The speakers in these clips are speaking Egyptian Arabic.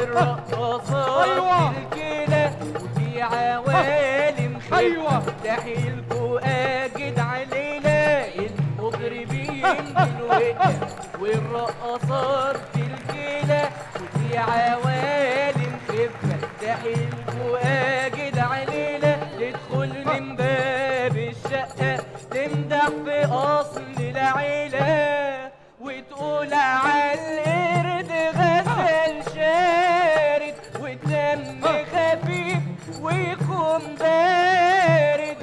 والرقصات أيوة. الكلى ودي عوالم خير أيوة. تحيلكوا اجد علينا المضربين بالوقت والرقصات الكلى ودي عوالم خفة تحيلكوا اجد علينا تدخل من باب الشقة تمدح في اصل العيلة وتقول على القرد غزل شارد والدم خفيف ويكون بارد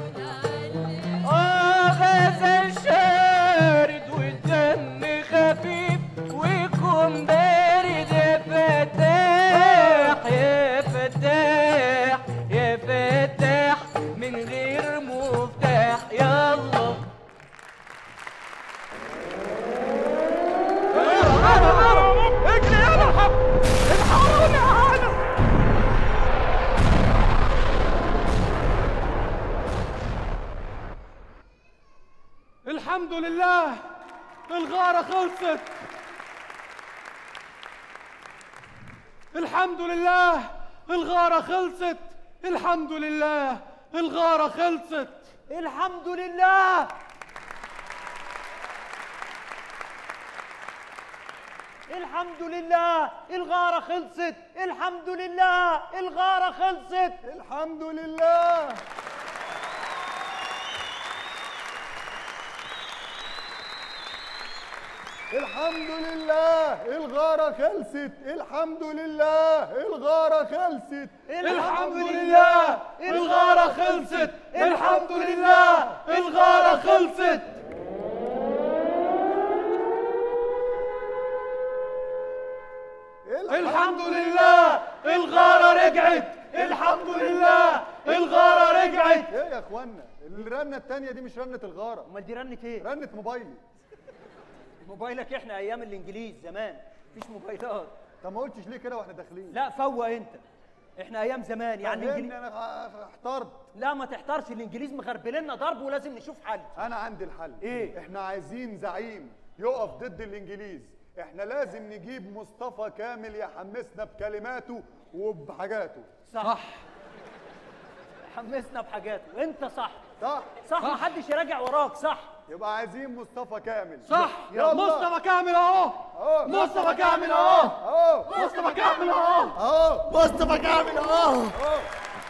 اه غزل شارد والدم خفيف ويكون بارد يا فتاح يا فتاح يا فتاح من غير مفتاح يلا اجري يلا الحقوني انا الحمد لله الغارة خلصت الحمد لله الغارة خلصت الحمد لله الغارة خلصت الحمد لله الحمد لله الغارة خلصت الحمد لله الغارة خلصت الحمد لله الحمد لله الغارة خلصت الحمد لله الغارة خلصت الحمد لله الغارة خلصت الحمد لله الغارة خلصت الحمد لله الغارة رجعت الحمد لله الغارة رجعت ايه يا اخوانا الرنة التانية دي مش رنة الغارة امال دي رنة ايه رنة موبايلي موبايلك احنا ايام الانجليز زمان مفيش موبايلات طب ما قلتش ليه كده واحنا داخلين لا فوق انت احنا ايام زمان يعني فهمني، الانجليز انا احترت لا ما تحترش الانجليز مغربلنا ضرب ولازم نشوف حل انا عندي الحل إيه؟ احنا عايزين زعيم يقف ضد الانجليز احنا لازم نجيب مصطفى كامل يحمسنا بكلماته وبحاجاته صح حمسنا بحاجاته وانت صح صح صح محدش يراجع وراك صح يبقى عايزين مصطفى كامل صح يلا. مصطفى كامل اهو اهو مصطفى كامل اهو اهو مصطفى كامل اهو اهو مصطفى كامل اهو اهو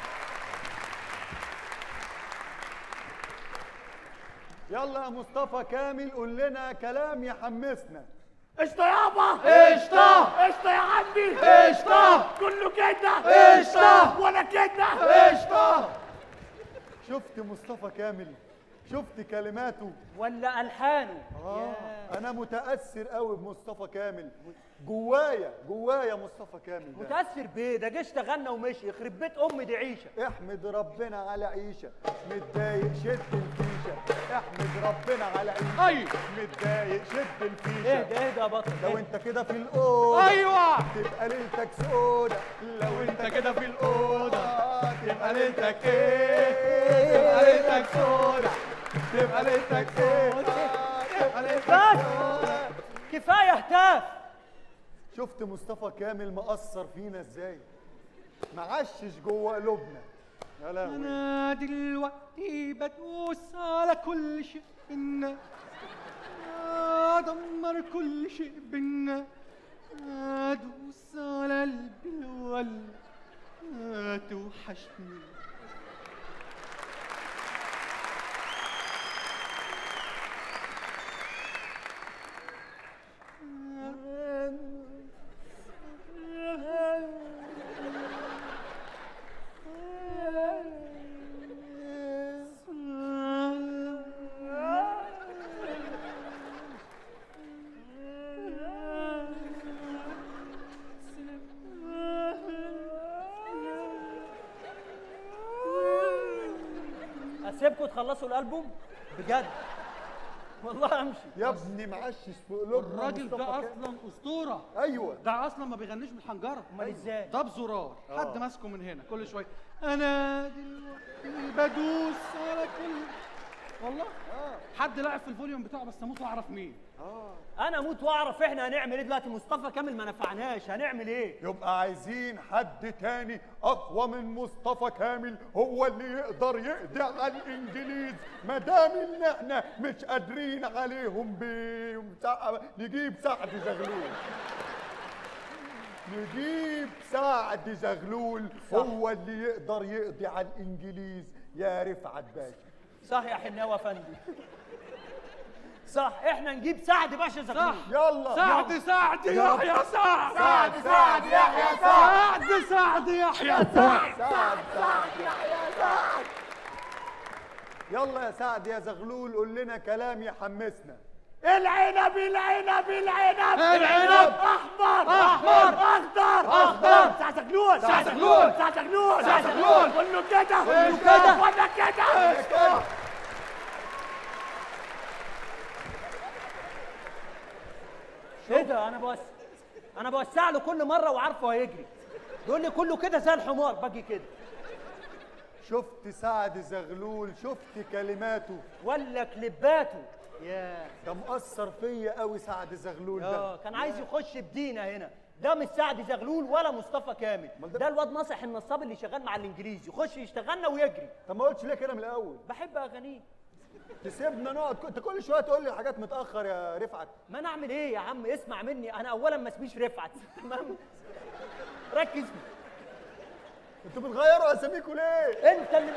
يلا يا مصطفى كامل قول لنا كلام يحمسنا قشطة يابا قشطة قشطة يا عمي قشطة كله كده قشطة وانا كده قشطة شفت مصطفى كامل شفت كلماته ولا الحانه آه انا متاثر قوي بمصطفى كامل جوايا جوايا مصطفى كامل ده متاثر بيه ده جه اشتغلنا ومشي يخرب بيت ام دي عيشه احمد ربنا على عيشه متضايق شد الفيشه احمد ربنا على عيشه أيوة. متضايق شد ايه الفيشه ده ايه ده يا بطل لو إيه؟ انت كده في الاوضه ايوه تبقى ليلتك سودة لو انت كده في الاوضه تبقى ليلتك ايه تبقى ليلتك سودا تبقى ليلتك سودا تبقى ليلتك بس سودا كفايه هتاف شفت مصطفى كامل مأثر فينا ازاي معشش جوه قلوبنا يا لهوي انا دلوقتي بدوس على كل شيء بينا ادمر كل شيء بينا ادوس على قلبي الول توحشني اسيبكم تخلصوا الالبوم بجد والله امشي يا ابني معشش في قلوبنا الراجل مصطفى ده كامل. اصلا اسطوره ايوه ده اصلا ما بيغنيش بالحنجره امال ازاي ده بزرار حد ماسكه من هنا كل شويه انا دلوقتي بدوس على كل والله حد لاعب في الفوليوم بتاعه بس اموت واعرف مين انا اموت واعرف احنا هنعمل ايه دلوقتي مصطفى كامل ما نفعناش هنعمل ايه يبقى عايزين حد تاني اقوى من مصطفى كامل هو اللي يقدر يقضي على الانجليز ما دام ان احنا مش قادرين عليهم بمسا... نجيب سعد زغلول نجيب سعد زغلول هو اللي يقدر يقضي على الانجليز يا رفعت باشا صح يا حناوي افندي صح احنا نجيب سعد باشا زغلول يلا سعد سعد يحيى سعد سعد سعد يحيى سعد سعد سعد يحيى سعد سعد سعد يحيى سعد يلا يا سعد يا زغلول قول لنا كلام يحمسنا العنب العنب العنب العنب. احمر احمر اخضر اخضر ساعة زغلول ساعة زغلول ساعة زغلول ساعة زغلول كله كده كله كده. وانا كده ايه ده انا بوسع انا بوسع له كل مره وعارفه هيجري يقول لي كله كده زي الحمار باجي كده شفت سعد زغلول شفت كلماته ولا كليباته يا ده مأثر فيا قوي سعد زغلول اه ده كان عايز يخش بدينا هنا ده مش سعد زغلول ولا مصطفى كامل أمال ده- ده الواد ناصح النصاب اللي شغال مع الانجليزي يخش يشتغلنا ويجري طب ما قلتش ليه كده من الاول بحب اغانيه تسيبنا نقعد انت كل شويه تقول لي حاجات متاخر يا رفعت ما انا اعمل ايه يا عم اسمع مني انا اولا ما اسميش رفعت تمام ركز انتوا بتغيروا اساميكوا ليه انت اللي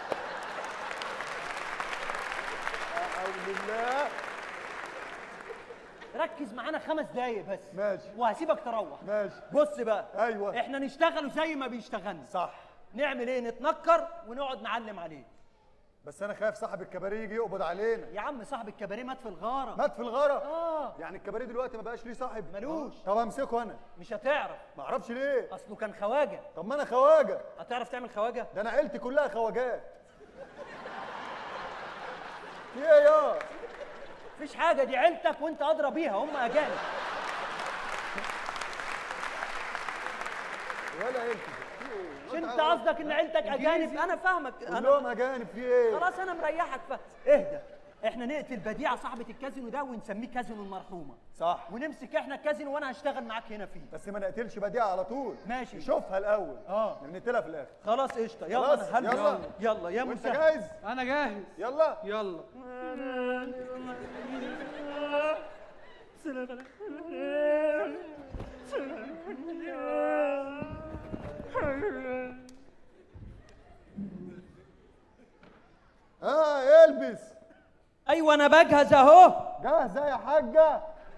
لا حول الله ركز معانا خمس دقايق بس ماشي. وهسيبك تروح ماشي بص بقى أيوة. احنا نشتغلوا زي ما بيشتغلنا صح نعمل ايه نتنكر ونقعد نعلم عليه بس انا خايف صاحب الكباريه يجي يقبض علينا يا عم صاحب الكباريه مات في الغاره مات في الغاره اه يعني الكباريه دلوقتي ما بقاش ليه صاحب ملوش. طب امسكه انا مش هتعرف ما اعرفش ليه اصله كان خواجه طب ما انا خواجه هتعرف تعمل خواجه ده انا عيلتي كلها خواجات في ايه يا مفيش حاجه دي عيلتك وانت ادرى بيها هم اجانب ولا عيلتي في ايه مش انت قصدك ان عيلتك اجانب انا فاهمك كلهم انا اجانب في ايه خلاص انا مريحك ف اهدى احنا نقتل بديعه صاحبه الكازينو ده ونسميه كازينو المرحومه صح ونمسك احنا الكازينو وانا هشتغل معاك هنا فيه بس ما نقتلش بديعه على طول ماشي. نشوفها الاول اه. نقتلها في الاخر خلاص قشطه يلا خلاص، انا هلبس يلا. يلا يا وانت مسهل جاهز انا جاهز يلا يلا اه البس ايوه انا بجهز اهو جاهزه يا حاجه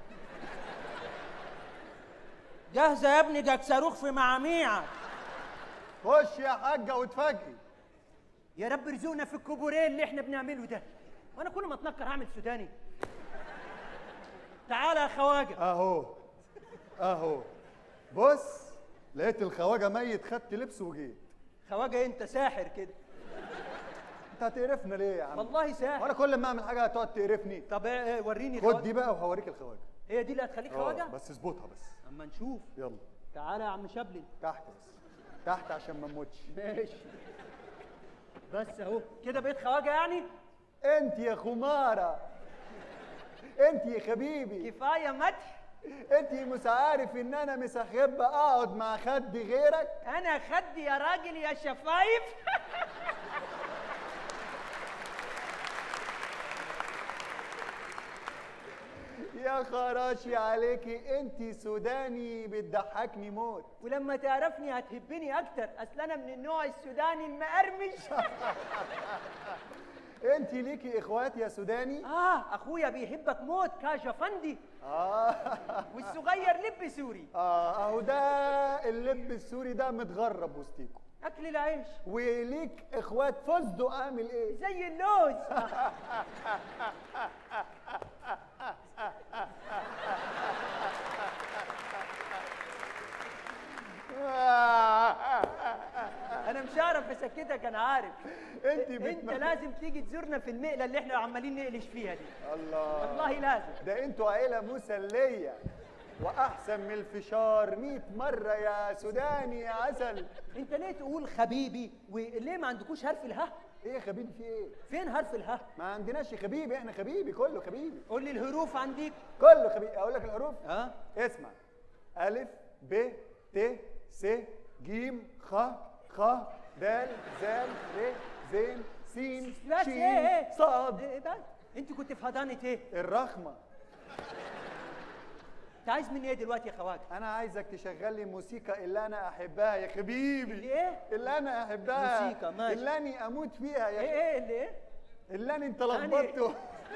جاهزه يا ابني ده صاروخ في معاميعك خش يا حاجه واتفاجئي يا رب ارزقنا في الكوبوريه اللي احنا بنعمله ده وانا كل ما اتنكر هعمل سوداني تعالى يا خواجه اهو اهو بص لقيت الخواجه ميت خدت لبس وجيت خواجه انت ساحر كده انت هتقرفنا ليه يا عم والله ساحر وانا كل ما اعمل حاجه هتقعد تقرفني طب إيه، وريني خد الخواجة. دي بقى وهوريك الخواجه هي دي اللي هتخليك اه خواجه بس اظبطها بس اما نشوف يلا تعالى يا عم شبلي تحت بس تحت عشان ما نموتش ماشي بس اهو كده بقيت خواجه يعني انت يا خماره انت يا حبيبي كفايه مدح انت مش عارف ان انا مش هحب اقعد مع خد غيرك انا خدي يا راجل يا شفايف يا خراشي عليكي انت سوداني بتضحكني موت ولما تعرفني هتحبني اكتر اصل انا من النوع السوداني المقرمش انت ليكي اخوات يا سوداني اه اخويا بيحبك موت كاش افندي اه والصغير لب سوري اه اهو ده اللب السوري ده متغرب وسطيكوا اكل العيش وليك اخوات فستق عامل ايه زي اللوز انا مش هعرف اسكتك انا عارف انت انت بتم... لازم تيجي تزورنا في المقله اللي احنا عمالين نقلش فيها دي الله والله لازم ده انتوا عيله مسليه واحسن من الفشار 100 مره يا سوداني يا عسل انت ليه تقول حبيبي وليه ما عندكوش حرف الها ايه يا حبيبي في ايه فين حرف الها ما عندناش يا حبيبي احنا حبيبي كله حبيبي قول لي الحروف عندك كله حبيبي اقول لك الحروف ها اسمع ألف ب ت س ج خ خ د ز ر ز س بس ش ايه ايه صاد ايه ده انت كنت في حضانه ايه الرخمة انت عايز مني ايه دلوقتي يا خواجه أنا عايزك تشغل لي موسيقى اللي أنا أحبها يا حبيبي اللي ايه اللي أنا أحبها موسيقى، ماشي. اللي أنا أموت فيها ايه يا ايه اللي ايه اللي أنا أنت يعني- لخبطته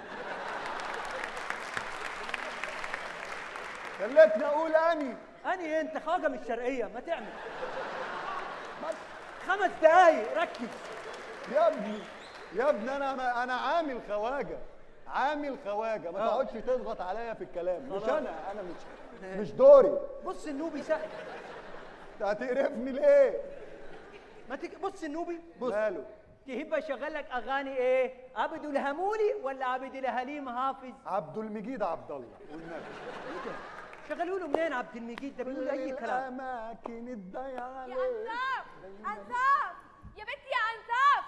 خلتني أقول أني اني انت خواجه من الشرقيه ما تعمل بس خمس دقايق ركز يا ابني يا ابني انا انا عامل خواجه عامل خواجه ما آه. تقعدش تضغط عليا في الكلام مش خلاص. انا انا مش مش دوري بص النوبي سهل انت هتقرفني ليه ما تك... بص النوبي بص ماله تحب اشغل لك اغاني ايه عبد الهمولي ولا عبد الحليم حافظ عبد المجيد عبد الله والنبي شغلوا له منين عبد المجيد ده بيقول اي كلام الاماكن الضيعه يا عليك. انصاف انصاف يا بنتي يا انصاف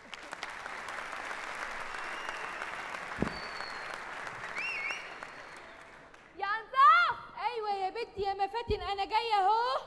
يا انصاف ايوه يا بنتي يا مفاتن انا جايه اهو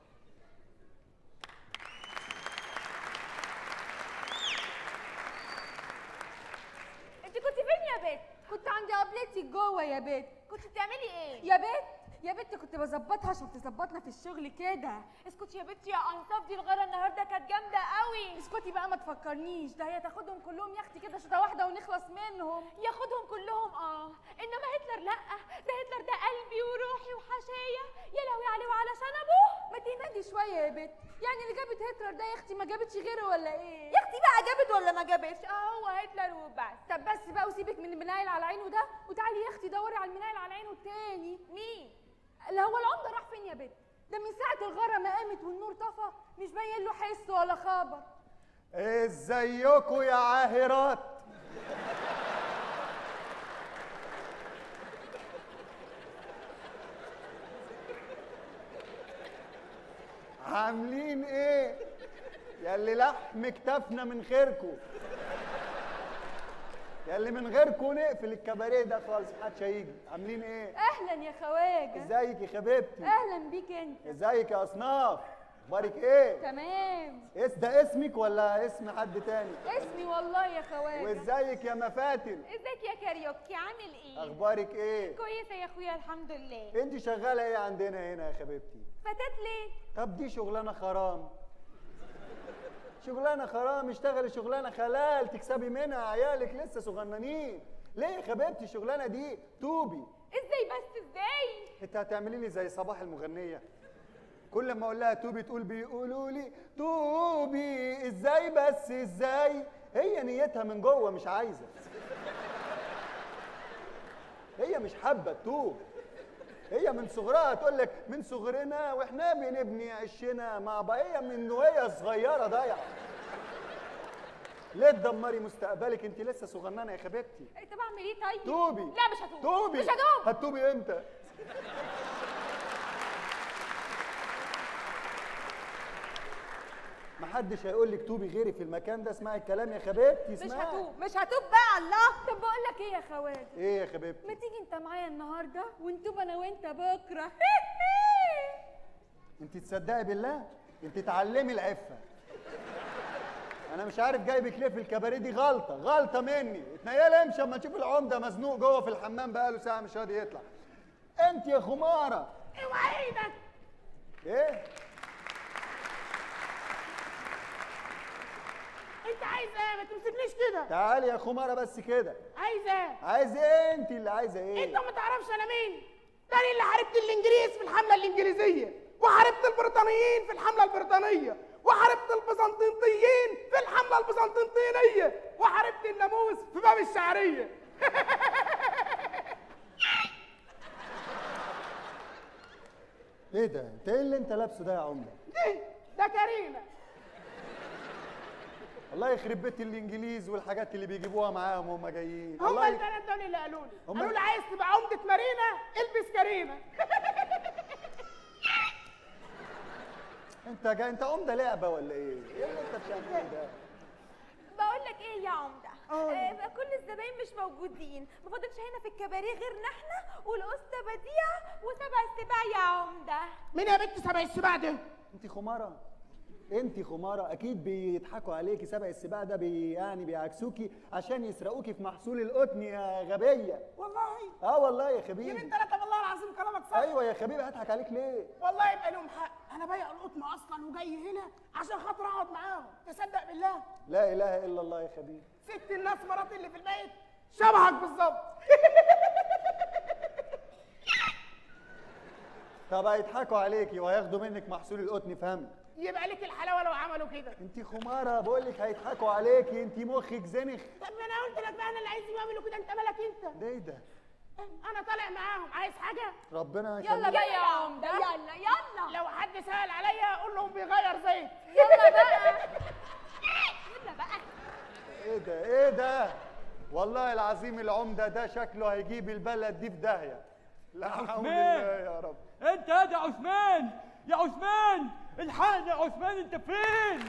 انت كنت فين يا بنت كنت عند قبلتي جوه يا بنت كنت بتعملي ايه يا بنت يا بنت كنت بظبطها عشان تظبطنا في الشغل كده اسكتي يا بنتي يا انصاف دي الغاره النهارده كانت جامده قوي اسكتي بقى ما تفكرنيش ده هي تاخدهم كلهم يا اختي كده شوطه واحده ونخلص منهم ياخدهم كلهم اه انما هتلر لا ده هتلر ده قلبي وروحي وحشايا يا لهوي عليه وعلى شنبه ما تهدي شويه يا بنت يعني اللي جابت هتلر ده يا اختي ما جابتش غيره ولا ايه يا اختي بقى جابت ولا ما جابتش اه هو هتلر وبس طب بس بقى وسيبك من المنايل على عينه ده وتعالي يا اختي دوري على المنايل على عينه التاني مين اللي هو العمده راح فين يا بنت ده من ساعه الغاره ما قامت والنور طفى مش باين له حس ولا خبر ازيكوا يا عاهرات عاملين ايه يا اللي لحم كتافنا من خيركم يا اللي من غيركم نقفل الكباريه ده خالص محدش هيجي عاملين ايه اهلا يا خواجه ازيك يا حبيبتي اهلا بيك انت ازيك يا اصناف اخبارك ايه تمام اس ده اسمك ولا اسم حد تاني اسمي والله يا خواجه وازيك يا مفاتن ازيك يا كاريوكي عامل ايه اخبارك ايه كويسه يا اخويا الحمد لله انت شغاله ايه عندنا هنا يا حبيبتي فتات ليه طب دي شغلانه حرام شغلانه حرام اشتغلي شغلانه حلال تكسبي منها عيالك لسه صغننين ليه يا حبيبتي الشغلانه دي توبي ازاي بس ازاي انت هتعملي لي زي صباح المغنيه كل ما اقول لها توبي تقول بيقولوا لي توبي ازاي بس ازاي هي نيتها من جوه مش عايزه هي مش حابه تتوب هي من صغرها تقول لك من صغرنا واحنا بنبني عشنا مع بعض هي من وهي صغيره ضايعه ليه تدمري مستقبلك انت لسه صغننه يا حبيبتي إيه، طب اعمل ايه طيب توبي لا مش هتوب توبي مش هتوب هتوبي امتى محدش هيقول لك توبي غيري في المكان ده اسمعي الكلام يا حبيبتي مش اسمعي هتوب مش هتوب بقى الله طب بقول لك ايه يا خواجه ايه يا حبيبتي ما تيجي انت معايا النهارده ونتوب انا وانت بكره انت تصدقي بالله انت تعلمي العفه انا مش عارف جايبك ليه في الكباريه دي غلطه غلطه مني اتنيلي امشي اما نشوف العمده مزنوق جوه في الحمام بقاله ساعه مش راضي يطلع انت يا خماره اوعى ايدك ايه انت عايز ايه ما تمسكنيش كده تعالي يا خماره بس كده عايز ايه عايزه ايه انت اللي عايزه ايه انت ما تعرفش انا مين ده انا اللي حاربت الانجليز في الحمله الانجليزيه وحاربت البريطانيين في الحمله البريطانيه وحاربت البيزنطيين في الحمله البيزنطينيه وحاربت الناموس في باب الشعريه ايه ده انت ايه اللي انت لابسه ده يا عمده دي ده كريمه الله يخرب بيت الانجليز والحاجات اللي بيجيبوها معاهم وهم جايين هم الله ي... البنات دول اللي قالوا لي هم- قالوا لي عايز تبقى عمده مارينا البس كريمه انت جاي انت عمده لعبه ولا ايه؟ ايه اللي انت بتعمله ده؟ بقول لك يا عمده آه بقى كل الزباين مش موجودين ما فاضلش هنا في الكباريه غيرنا احنا والاسطى بديعه وسبع السباع يا عمده مين يا بنت سبع السباع ده انت خمارة انت خمارة اكيد بيضحكوا عليكي سبع السباع ده بي يعني بيعكسوكي عشان يسرقوكي في محصول القطن يا غبية والله اه والله يا يا خبيبي بنت انا طب والله العظيم كلامك صح ايوه يا خبيبي هضحك عليك ليه والله يبقى لهم حق انا بايع القطن اصلا وجاي هنا عشان خاطر اقعد معاهم تصدق بالله لا اله الا الله يا خبيبي ست الناس مراتي اللي في البيت شبهك بالظبط طب هيضحكوا عليكي وهياخدوا منك محصول القطن فهمت يبقى لك الحلاوه لو عملوا كده انت خمارة بقول لك هيضحكوا عليكي انت مخك زنخ طب ما انا قلت لك بقى انا اللي عايزهم يعملوا كده انت مالك انت ده ايه ده انا طالع معاهم عايز حاجه ربنا يلا يخليك بقى يا عمده يلا يلا لو حد سأل عليا اقول لهم بيغير زيت يلا بقى يلا بقى ايه ده ايه ده والله العظيم العمدة ده شكله هيجيب البلد دي في داهية لا حول عثمان. الله يا رب انت يا ده عثمان يا عثمان الحقني يا عثمان انت فين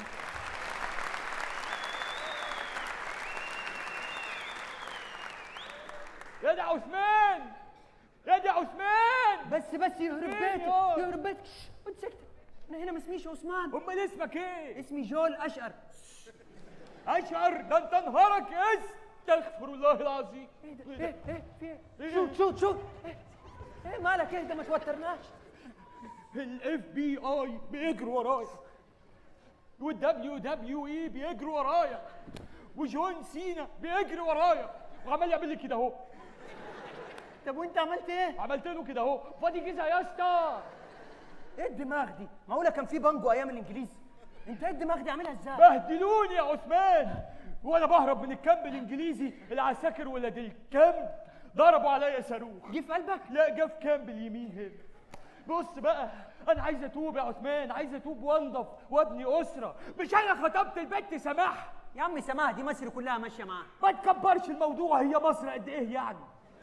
يا ده عثمان يا ده عثمان بس بس يهرب فين بيتك يا؟ يهرب بيتك شش، وانت ساكته انا هنا ما اسميش عثمان امال اسمك ايه اسمي جول اشقر اشعر ده انت نهارك استغفر الله العظيم ايه ده ايه ايه في ايه إيه؟ شوت شوت شوت ايه ايه مالك ايه ده ما توترناش الاف بي اي بيجروا ورايا والدبليو دبليو اي بيجروا ورايا وجون سينا بيجري ورايا وعمال يعمل لي كده اهو طب وانت عملت ايه عملت له كده اهو فاضي جيزه يا اسطى ايه الدماغ دي معقوله كان في بانجو ايام الانجليز انت ايه الدماغ دي عاملها ازاي بهدلوني يا عثمان وانا بهرب من الكامب الانجليزي العساكر ولاد الكامب ضربوا عليا صاروخ جه في قلبك لا جه في كامب اليمين هنا بص بقى انا عايز اتوب يا عثمان عايز اتوب وانضف وابني اسره مش انا خطبت البنت سماح يا عم سماح دي مصر كلها ماشيه معاه ما تكبرش الموضوع هي مصر قد ايه يعني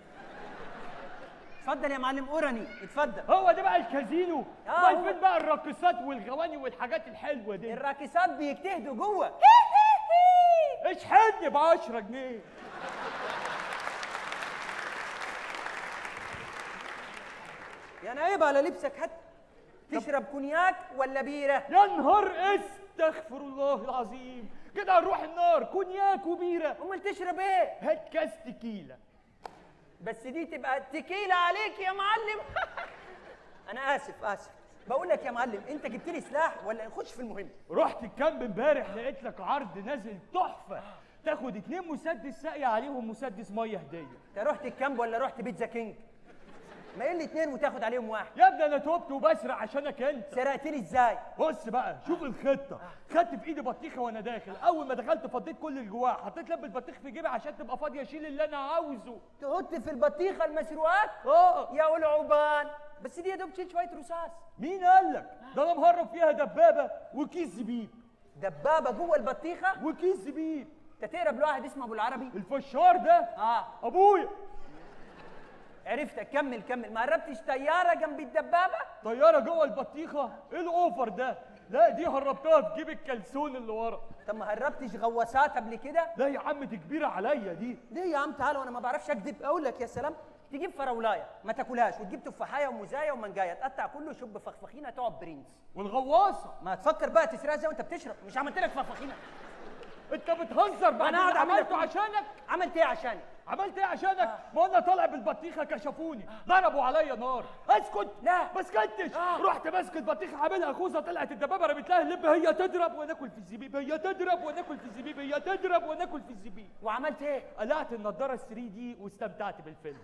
اتفضل يا معلم اوراني اتفضل هو ده بقى الكازينو آه، امال هو- فين بقى الراقصات والغواني والحاجات الحلوه دي الراكسات بيجتهدوا جوه اشحني ب 10 جنيه يعني عيب على لبسك حتى تشرب كونياك ولا بيره يا نهار استغفر الله العظيم كده هنروح النار كونياك وبيره امال تشرب ايه هات كاس تكيله بس دي تبقى تكيلة عليك يا معلم انا اسف اسف بقول لك يا معلم انت جبت لي سلاح ولا نخش في المهم رحت الكامب امبارح لقيت لك عرض نازل تحفه تاخد اتنين مسدس ساقية عليهم مسدس ميه هديه انت رحت الكامب ولا رحت بيتزا كينج ما ايه الاتنين وتاخد عليهم واحد يا ابني انا تبت وبسرق عشانك انت سرقتني ازاي بص بقى شوف الخطه خدت في ايدي بطيخه وانا داخل اول ما دخلت فضيت كل اللي جواها حطيت لب البطيخ في جيبي عشان تبقى فاضيه اشيل اللي انا عاوزه تحط في البطيخه المسروقات اه يا العبان بس دي يا دوب تشيل شويه رصاص مين قال لك ده انا مهرب فيها دبابه وكيس زبيب دبابه جوه البطيخه وكيس زبيب انت تقرب لواحد اسمه ابو العربي الفشار ده اه ابويا عرفت كمل كمل ما قربتش طياره جنب الدبابه طياره جوه البطيخه ايه الاوفر ده لا دي هربتها في جيب الكلسون اللي ورا طب ما هربتش غواصات قبل كده لا يا عم دي كبيره عليا دي ليه يا عم تعالى وانا ما بعرفش اكذب اقول لك يا سلام تجيب فراولايه ما تاكلهاش وتجيب تفاحيه ومزايه ومانجايه تقطع كله شب فخفخينه تقعد برنس والغواصه ما تفكر بقى تسرقها زي وانت بتشرب مش عملت لك فخفخينه انت بتهزر بعد أنا قاعد اللي أعمل لك عملته كل- عشانك عملت ايه عشاني عملت ايه عشانك؟ ما انا طالع بالبطيخه كشفوني ضربوا عليا نار اسكت لا. ما سكتش آه. رحت ماسك البطيخه عاملها خوذه طلعت الدبابه رميت لها اللب هي تضرب وناكل في الزبيب هي تضرب وناكل في الزبيب هي تضرب وناكل في الزبيب وعملت ايه قلعت النضاره ال 3 دي واستمتعت بالفيلم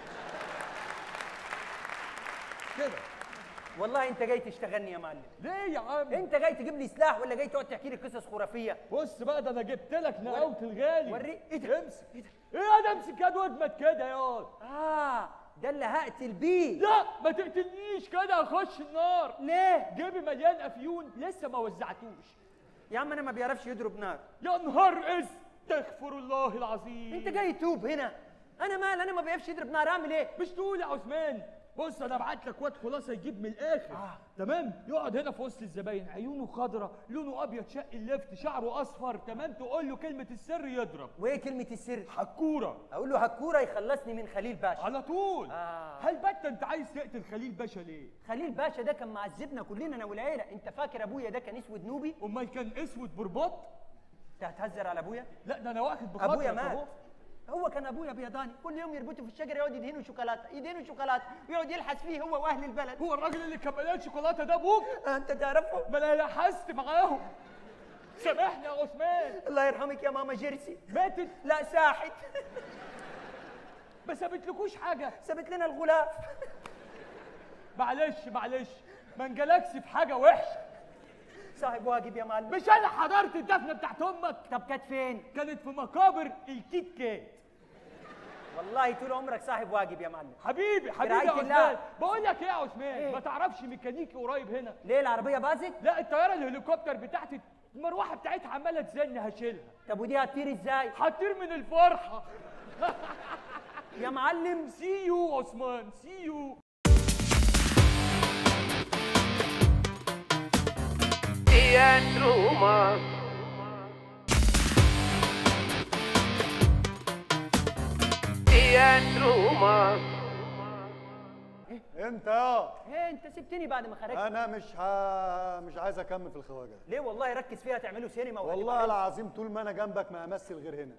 كده والله انت جاي تشتغلني يا معلم ليه يا عم؟ انت جاي تجيب لي سلاح ولا جاي تقعد تحكي لي قصص خرافيه بص بقى ده انا جبت لك نقاوة الغالي وري ايه ده امسك ايه ده ايه انا امسك يد واجمد كده يا واد اه ده اللي هقتل بيه لا ما تقتلنيش كده اخش النار ليه جيبي مليان افيون لسه ما وزعتوش يا عم انا ما بيعرفش يضرب نار يا نهار استغفر الله العظيم انت جاي توب هنا انا مال انا ما بيعرفش يضرب نار اعمل ايه مش تقول يا عثمان بص انا ابعت لك واد خلاصه يجيب من الاخر آه. تمام يقعد هنا في وسط الزباين عيونه خضراء لونه ابيض شق اللفت شعره اصفر تمام تقول له كلمه السر يضرب وايه كلمه السر حكوره اقول له هكوره يخلصني من خليل باشا على طول آه. هل بت انت عايز تقتل خليل باشا ليه خليل باشا ده كان معذبنا كلنا انا والعيله انت فاكر ابويا ده كان اسود نوبي امال كان اسود برباط انت هتهزر على ابويا لا ده انا واخد بخاطرك ابويا أهو. مات هو كان ابويا بيضاني كل يوم يربطه في الشجره يقعد يدهنه شوكولاته يدهنه شوكولاته ويقعد يلحس فيه هو واهل البلد هو الراجل اللي كان مليان شوكولاته ده ابوك انت تعرفه ما انا لحست معاهم سامحني يا عثمان الله يرحمك يا ماما جيرسي ماتت لا ساحت ما سابتلكوش حاجه سابت لنا الغلاف معلش معلش ما انجلكش في حاجه وحشه صاحب واجب يا معلم مش انا حضرت الدفنه بتاعت امك طب كانت فين كانت في مقابر الكيت كات والله طول عمرك صاحب واجب يا معلم حبيبي حبيبي برعاية يا الله. عثمان بقول لك ايه يا عثمان إيه؟ ما تعرفش ميكانيكي قريب هنا ليه العربيه باظت لا الطياره الهليكوبتر بتاعتي المروحه بتاعتها عماله تزن هشيلها طب ودي هتطير ازاي هطير من الفرحه يا معلم سي يو عثمان سي يو انت يا ايه انت سبتني بعد ما خرجت انا مش ها مش عايز اكمل في الخواجه ده. ليه والله ركز فيها تعملوا سينما وهتبقى والله حلوة. العظيم طول ما انا جنبك ما امثل غير هنا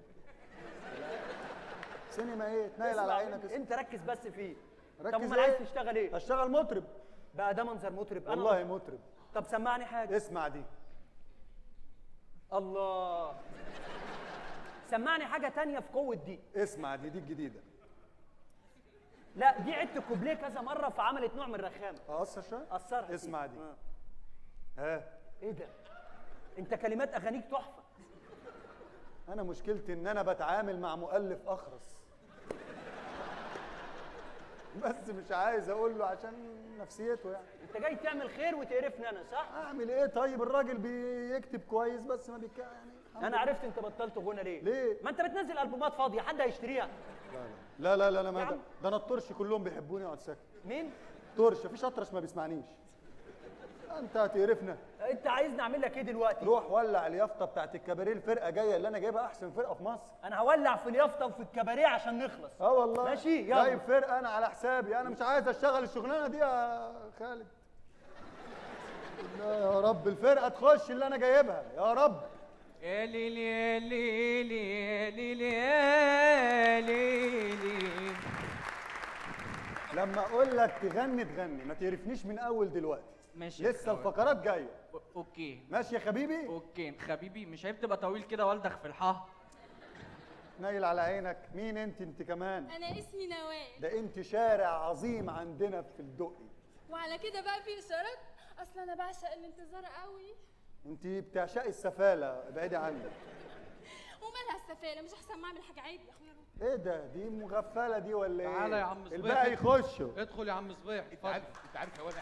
سينما ايه تنايل على اسمع عينك مني، انت ركز بس فيه طب ركز امال عايز إيه؟ تشتغل ايه اشتغل مطرب بقى ده منظر مطرب انا والله مطرب طب سمعني حاجه اسمع دي الله سمعني حاجه تانية في قوه دي اسمع دي دي الجديده لا دي عدت الكوبليه كذا مره فعملت نوع من الرخامه اقصر شويه اثرت اسمع دي آه. ها ايه ده انت كلمات اغانيك تحفه انا مشكلتي ان انا بتعامل مع مؤلف اخرس بس مش عايز اقول له عشان نفسيته يعني انت جاي تعمل خير وتقرفني انا صح اعمل ايه طيب الراجل بيكتب كويس بس ما بيك يعني الحمد انا عرفت انت بطلت غنى ليه ليه؟ ما انت بتنزل البومات فاضيه حد هيشتريها لا لا لا لا ما يا ده, عم. ده انا الطرش كلهم بيحبوني اقعد ساكت مين طرش مفيش اطرش ما بيسمعنيش انت هتقرفنا انت عايزني اعمل لك ايه دلوقتي روح ولع اليافطه بتاعت الكباريه الفرقه جايه اللي انا جايبها احسن فرقه في مصر انا هولع في اليافطه وفي الكباريه عشان نخلص اه والله ماشي، يلا. جايب فرقه انا على حسابي انا مش عايز اشتغل الشغلانه دي يا خالد لا يا رب الفرقه تخش اللي انا جايبها يا رب يا ليلي يا ليلي يا ليلي يا ليلي لما اقول لك تغني تغني ما تعرفنيش من اول دلوقتي ماشي يا لسه أخويا. الفقرات جايه أو- اوكي ماشي يا حبيبي اوكي حبيبي مش عيب تبقى طويل كده والدخ في الحه نايل على عينك مين انت انت كمان انا اسمي نوال ده انت شارع عظيم عندنا في الدقي وعلى كده بقى في اشارات اصل انا بعشق الانتظار قوي انت بتعشقي السفاله ابعدي عني ومالها السفاله مش احسن ما اعمل حاجه عيب يا اخويا ايه ده دي مغفله دي ولا ايه تعالى يا عم صبيح. الباقي يخشوا ادخل يا عم صبيح انت اتفضل عارف انت عارف يا ولد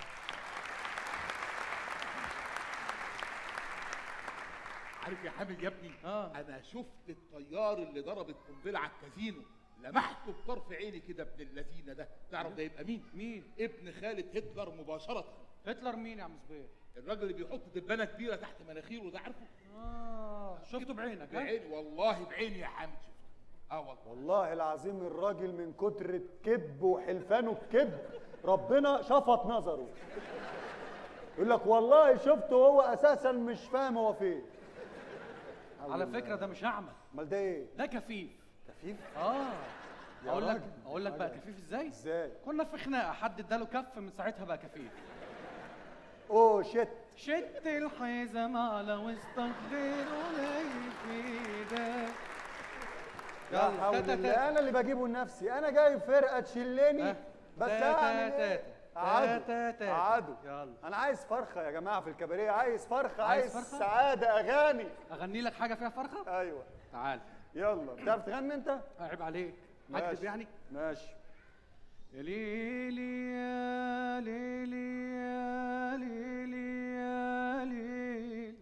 عارف يا حامد يا ابني آه. انا شفت الطيار اللي ضرب القنبله على الكازينو لمحته بطرف عيني كده ابن اللذينه ده تعرف ده يبقى مين مين ابن خالة هتلر مباشره هتلر مين يا عم صبيح الراجل اللي بيحط دبانه كبيره تحت مناخيره ده عارفه اه شفته بعينك ها بعيني والله بعيني يا حامد شفته اه والله والله العظيم الراجل من كتر الكذب وحلفانه الكذب ربنا شفط نظره يقول لك والله شفته هو اساسا مش فاهم هو فين على فكره ده مش اعمى امال ده ايه ده كفيف كفيف اه يا اقول لك راجل. اقول لك بقى كفيف ازاي ازاي كنا في خناقه حد اداله كف من ساعتها بقى كفيف اوه شت شد الحزام على واستغفر لي في ده لا يلا، حول تاتا الله تاتا. انا اللي بجيبه لنفسي انا جايب فرقه تشلني ها؟ بس تاتا اعمل ايه تاتا. قعدوا تاتا تاتا. قعدوا يلا. انا عايز فرخه يا جماعه في الكباريه عايز فرخه عايز عايز فرخة؟ سعاده اغاني اغني لك حاجه فيها فرخه ايوه تعال يلا بتعرف تغني انت عيب عليك ماشي. اكتب يعني ماشي يا ليلي يا ليلي يا ليلي يا ليل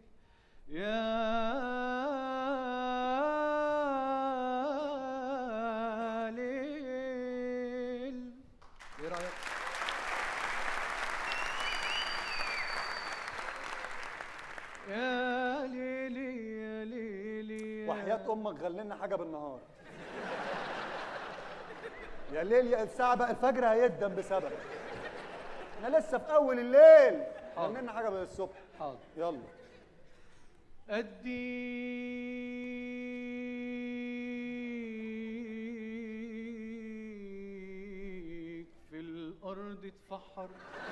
يا ليل ايه رايك وحياة امك غلنا حاجة بالنهار يا ليل يا الساعة بقى الفجر هيدم بسبب احنا لسه في اول الليل غلنا حاجة بالصبح حاضر يلا أديك في الأرض اتفحر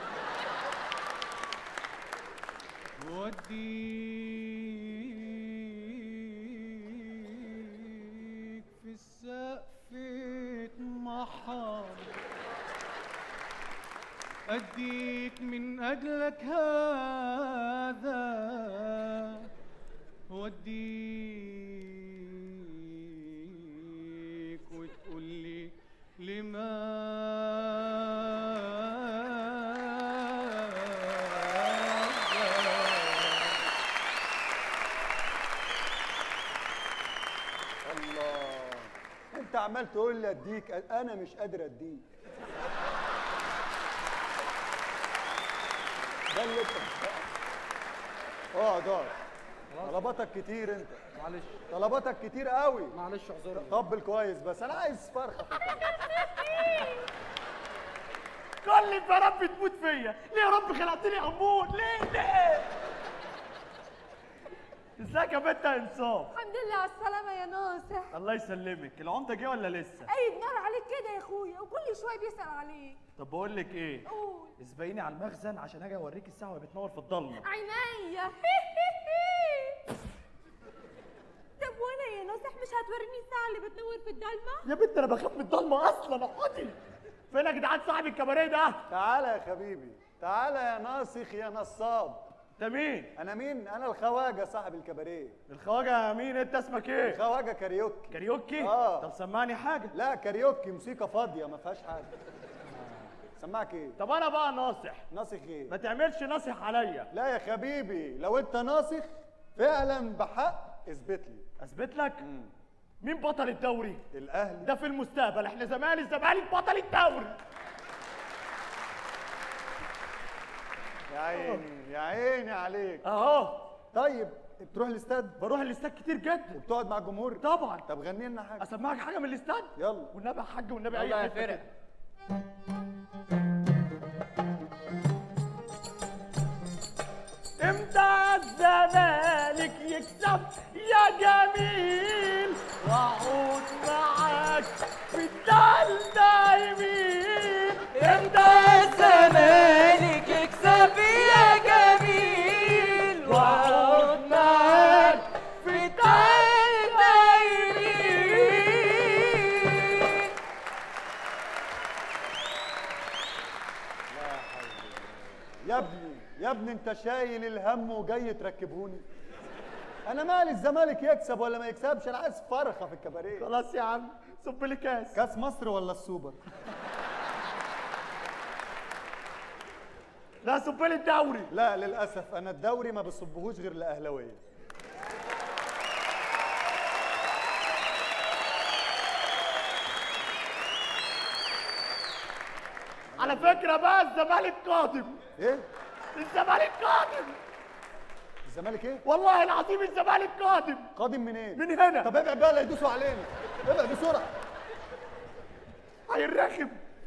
وأديك في السقف اتمحر أديك من أجلك هذا وديك وتقول لي لماذا الله انت عمال تقول لي اديك انا مش قادر اديك ده اللي انت اقعد اقعد طلباتك كتير انت معلش طلباتك كتير قوي معلش اعذرني طبل كويس بس انا عايز فرخه في الكلام. كل يا رب تموت فيا ليه يا رب خلقتني اموت ليه ليه ازيك يا بنت يا انصاف الحمد لله على السلامة يا ناصح الله يسلمك العمده جه ولا لسه أي نار عليك كده يا أخويا وكل شوية بيسأل عليك طب بقول لك ايه قول اسبقيني على المخزن عشان اجي اوريك الساعه وهي بتنور في الضلمه عينيا طب وانا يا ناصح مش هتوريني الساعة اللي بتنور في الضلمة؟ يا بنت انا بخاف من الضلمه اصلا اقعدي فين يا جدعان صاحب الكباريه ده تعالى يا حبيبي تعالى يا ناسخ يا نصاب انت مين انا مين انا الخواجه صاحب الكباريه الخواجه مين انت اسمك ايه خواجه كاريوكي كاريوكي آه. طب سمعني حاجه لا كاريوكي موسيقى فاضيه ما فيهاش حاجه سمعك ايه طب انا بقى ناصح ناسخ ايه ما تعملش ناصح عليا لا يا حبيبي لو انت ناسخ فعلا بحق اثبت لي اثبت لك مين بطل الدوري الاهلي ده في المستقبل احنا زمان الزمالك بطل الدوري يا عيني يا عيني عليك اهو طيب بتروح الاستاد بروح الاستاد كتير جدا وبتقعد مع الجمهور طبعا طب غني لنا حاجه اسمعك حاجه من الاستاد يلا والنبي يا حاج والنبي يلا يا حتة فرق كده. امتى الزمالك يكسب يا جميل واعود معاك في الدال دايمين امتى الزمالك يكسب يا جميل واقعد معاك في الدال دايمين يا ابني يا ابني انت شايل الهم وجاي تركبهوني انا مالي الزمالك يكسب ولا ما يكسبش انا عايز فرخه في الكباريه خلاص يا عم صب لي كاس كاس مصر ولا السوبر لا صب لي الدوري لا للاسف انا الدوري ما بصبهوش غير لاهلاويه على فكره بقى الزمالك قادم ايه الزمالك قادم الزمالك ايه والله العظيم الزمالك قادم قادم منين من هنا طب ابعد بقى لا يدوسوا علينا ابعد بسرعه هيرخم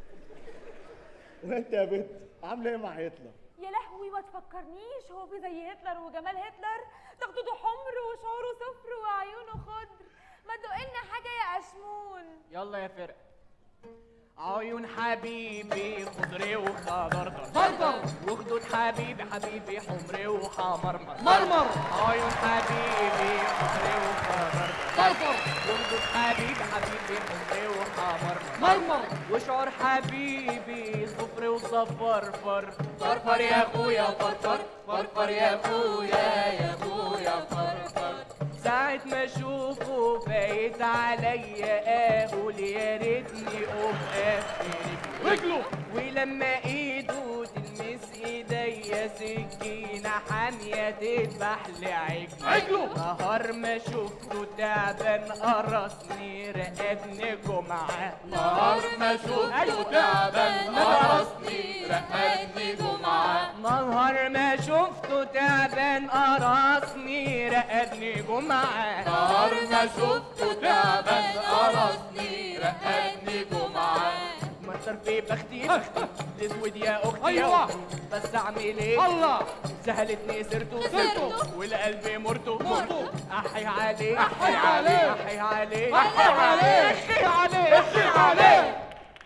وانت يا بنت عامله ايه مع هتلر يا لهوي ما تفكرنيش هو في زي هتلر وجمال هتلر ده خدوده حمر وشعره صفر وعيونه خضر ما تدقلنا حاجة يا أشمون يلا يا فرق عيون حبيبي خضري وخضردر بربر وخدود حبيبي حبيبي حمري وحمرمر مرمر عيون حبيبي خضري وخضردر بربر وخدود حبيبي حبيبي حمري وحمرمر مرمر وشعر حبيبي صفر وصفرفر فرفر يا اخويا فرفر فرفر يا اخويا يا اخويا فرفر ساعة ما اشوفه فايت عليا اقول يا ريتني اقوم اقفل رجله ولما ايده تلمس ايديا سكينة حامية تذبح لي عجل عجله. نهار ما شفته تعبان قرصني رقبني جمعة نهار ما شفته تعبان قرصني رقبني جمعة نهار ما شفته تعبان قرصني رقدني جمعة نهار ما شفته تعبان قرصني رقدني جمعة مطر في بختي بختي الاسود يا اختي يا أيوة. أختي. بس اعمل ايه الله سهلتني سيرته سيرته. والقلب مرته مرته. احي عليه أحي عليه. احي عليه أحي عليه. احي عليه احكي عليه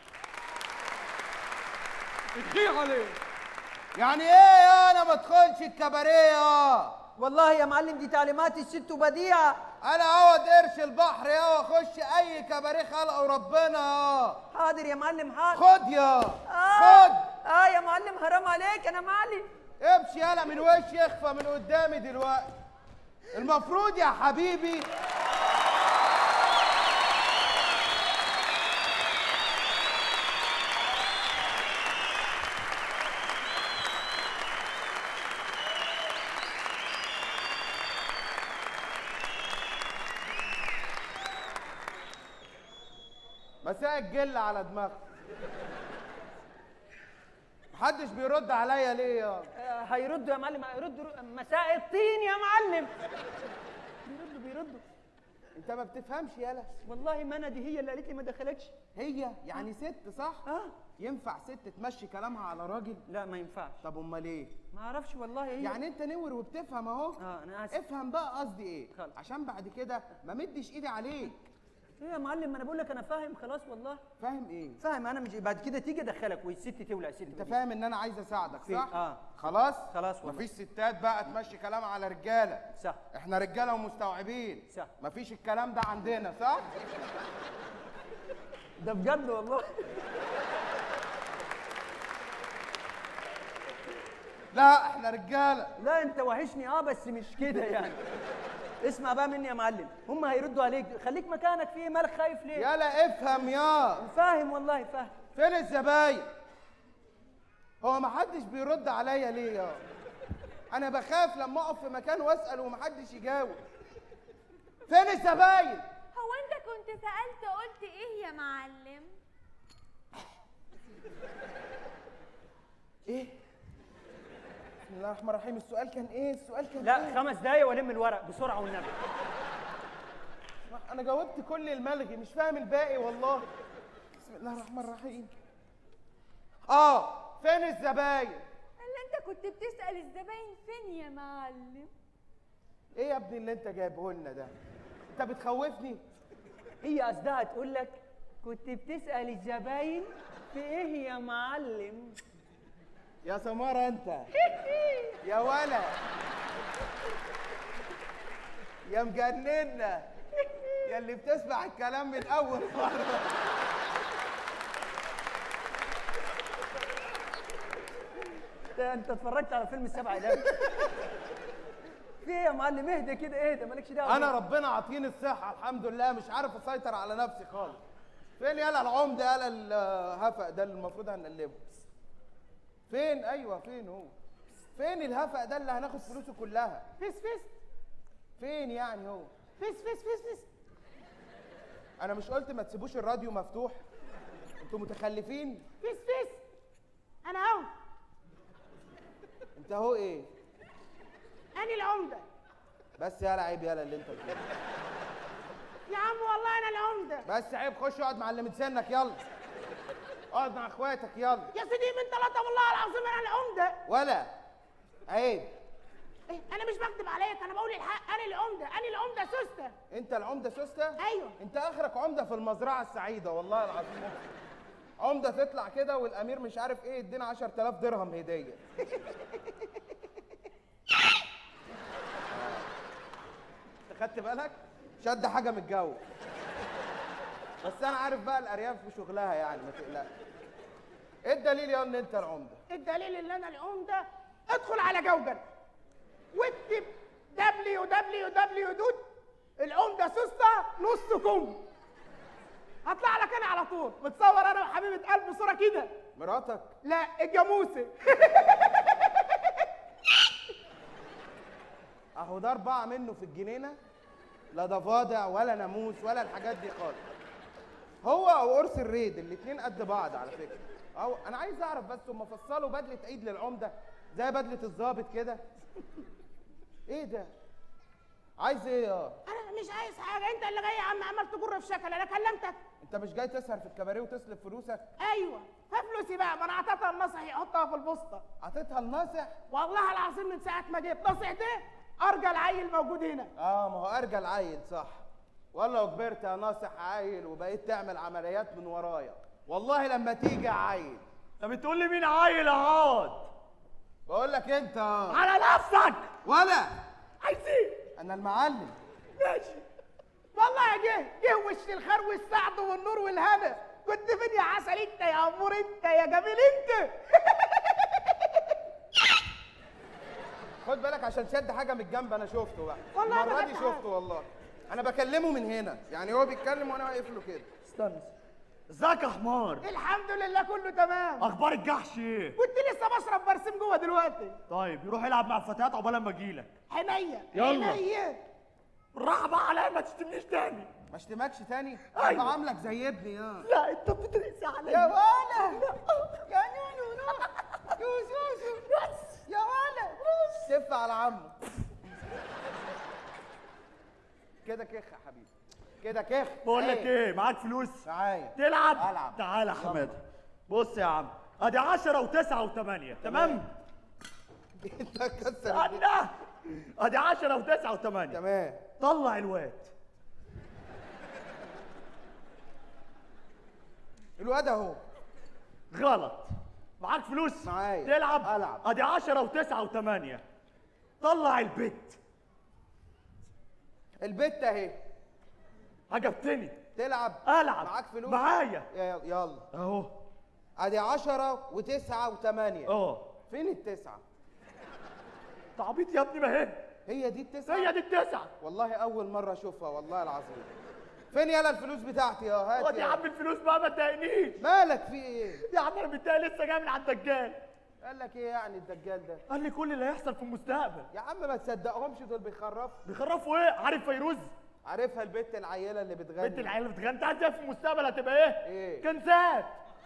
احكي عليه يعني ايه يا انا ما ادخلش الكباريه يا والله يا معلم دي تعليمات الست بديعه انا اقعد قرش البحر يا واخش اي كباريه خلقه ربنا يا حاضر يا معلم حاضر خد يا آه. خد اه يا معلم حرام عليك انا معلم امشي يالا من وشي اخفى من قدامي دلوقتي المفروض يا حبيبي مساء الجل على دماغك محدش بيرد عليا ليه يا آه، هيردوا يا معلم هيردوا رو- مساء الطين يا معلم بيردوا بيردوا انت ما بتفهمش يالا والله ما انا دي هي اللي قالت لي ما دخلتش هي يعني ست صح اه ينفع ست تمشي كلامها على راجل لا ما ينفعش طب امال ايه ما اعرفش والله هي يعني انت نور وبتفهم اهو اه انا اسف افهم بقى قصدي ايه خلاص. عشان بعد كده ما مدش ايدي عليك ايه يا معلم ما انا بقول لك انا فاهم خلاص والله فاهم ايه فاهم انا مش بعد كده تيجي ادخلك والست تولع الست انت فاهم ان انا عايز اساعدك في- صح آه. خلاص خلاص والله. مفيش ستات بقى تمشي كلامها على رجاله صح احنا رجاله ومستوعبين صح. مفيش الكلام ده عندنا صح ده بجد والله لا احنا رجاله لا انت وحشني اه بس مش كده يعني اسمع بقى مني يا معلم هم هيردوا عليك خليك مكانك في إيه؟ مالك خايف ليه يلا افهم يا فاهم والله فاهم فين الزباين هو محدش بيرد عليا ليه يا انا بخاف لما اقف في مكان واسال ومحدش يجاوب فين الزباين هو انت كنت سألت قلت ايه يا معلم ايه بسم الله الرحمن الرحيم السؤال كان ايه السؤال كان لا إيه؟ خمس دقايق والم الورق بسرعه والنبي انا جاوبت كل الملغي مش فاهم الباقي والله بسم الله الرحمن الرحيم اه فين الزباين اللي انت كنت بتسأل الزباين فين يا معلم ايه يا ابني اللي انت جايبه لنا ده انت بتخوفني هي قصدها تقول لك كنت بتسال الزباين في ايه يا معلم يا سمارة انت يا ولا يا مجننا يا اللي بتسمع الكلام من اول مرة ده انت اتفرجت على فيلم السبع ايام في ايه يا معلم اهدى كده اهدى مالكش دعوه انا ربنا عاطيني الصحة الحمد لله مش عارف اسيطر على نفسي خالص فين يالا العمدة يالا الهفق ده اللي المفروض هنقلبه فين ايوه فين هو فين الهفق ده اللي هناخد فلوسه كلها فيس فيس فين يعني هو فيس فيس فيس فيس انا مش قلت ما تسيبوش الراديو مفتوح انتوا متخلفين فيس فيس انا اهو انت هو ايه انا العمده بس يالا عيب يالا اللي انت بتقوله يا عم والله انا العمده بس عيب خش اقعد مع اللي من سنك يلا اقعد مع اخواتك يلا يا سيدي من ثلاثه والله العظيم انا العمده ولا عيب إيه انا مش بكذب عليك انا بقول الحق انا العمده انا العمده سوسته انت العمده سوسته ايوه انت اخرك عمده في المزرعه السعيده والله العظيم عمده تطلع كده والامير مش عارف ايه يدينا 10000 درهم هديه انت خدت بالك شد حاجه من الجو بس انا عارف بقى الارياف وشغلها يعني ما تقلقش ايه الدليل يا ان انت العمده الدليل ان انا العمده ادخل على جوجل واكتب دبليو دبليو دبليو دوت العمده سوسته نص كم هطلع لك انا على طول متصور انا وحبيبه قلب صوره كده مراتك لا الجاموسه اهو ده اربعه منه في الجنينه لا ضفادع ولا ناموس ولا الحاجات دي خالص هو او قرص الريد الاتنين قد بعض على فكره اهو انا عايز اعرف بس هم فصلوا بدله عيد للعمده زي بدله الظابط كده ايه ده عايز ايه يا انا مش عايز حاجه انت اللي جاي يا عم عمال تجر في شكل انا كلمتك انت مش جاي تسهر في الكباريه وتصرف فلوسك ايوه فلوسي بقى ما انا اعطيتها النصح يحطها في البوسطه عطيتها الناصح والله العظيم من ساعه ما جيت نصح ده ارجى العيل موجود هنا اه ما هو ارجى العيل صح والله لو كبرت يا ناصح عيل وبقيت تعمل عمليات من ورايا والله لما تيجي عيل انت بتقول لي مين عيل يا عوض بقول لك انت على نفسك ولا عايز ايه انا المعلم ماشي والله جه جه وش الخير والسعد والنور والهنا كنت فين يا عسل انت يا امور انت يا جميل انت خد بالك عشان شد حاجه من الجنب انا شفته بقى والله المره ما دي خدت شفته والله انا بكلمه من هنا يعني هو بيتكلم وانا واقف له كده استنى ازيك يا حمار الحمد لله كله تمام اخبار الجحش ايه كنت لسه بشرب برسيم جوه دلوقتي طيب يروح يلعب مع الفتيات عقبال ما اجيلك حنية يلا. حنية بالراحه بقى عليا ما تشتمنيش تاني ما اشتمكش تاني أيوة. انا بعاملك زي ابني يا لا انت بترقص عليا يا ولا يا نونو يوسوسو يا ولا سف على عمه كده كخ يا حبيبي كده كخ بقول لك عيب. ايه معاك فلوس معايا تلعب ألعب. تعالى يا حماده بص يا عم ادي 10 و9 و8 تمام انت كسر الدنيا. استنى ادي 10 و9 و8 تمام طلع الواد الواد اهو غلط معاك فلوس معايا. تلعب ألعب. ادي 10 و9 و8 طلع البت البت اهي عجبتني تلعب العب معاك فلوس معايا يا- يلا اهو ادي 10 وتسعة وثمانية اه فين التسعة؟ تعبيط يا ابني ما هي هي دي التسعة؟ هي دي التسعه والله أول مرة أشوفها والله العظيم فين يلا الفلوس بتاعتي يا هات خد يا يلا. عم الفلوس بقى ما تضايقنيش مالك في ايه؟ يا عم انا متضايق لسه جاي من عند الدجال قال لك ايه يعني الدجال ده؟ قال لي كل اللي هيحصل في المستقبل يا عم ما تصدقهمش دول بيخرفوا بيخرفوا ايه عارف فيروز عارفها البت العيلة اللي بتغني بنت العيال اللي بتغني انت عارف في المستقبل هتبقى ايه؟ ايه؟ كنزات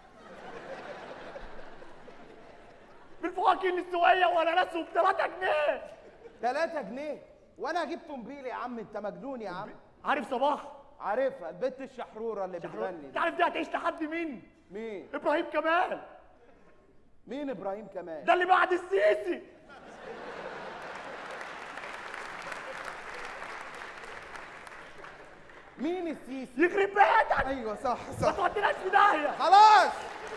بالفواكه النسويه ولا ناس ب 3 جنيه 3 جنيه وانا اجيب طنبيل يا عم انت مجنون يا عم عارف صباح عارفها البت الشحرورة اللي بتغني انت دي. عارف دي هتعيش لحد مين؟ مين؟ ابراهيم كمال مين ابراهيم كمال؟ ده اللي بعد السيسي مين السيسي؟ يخرب بيتك ايوه صح ما صح توديناش في داهيه خلاص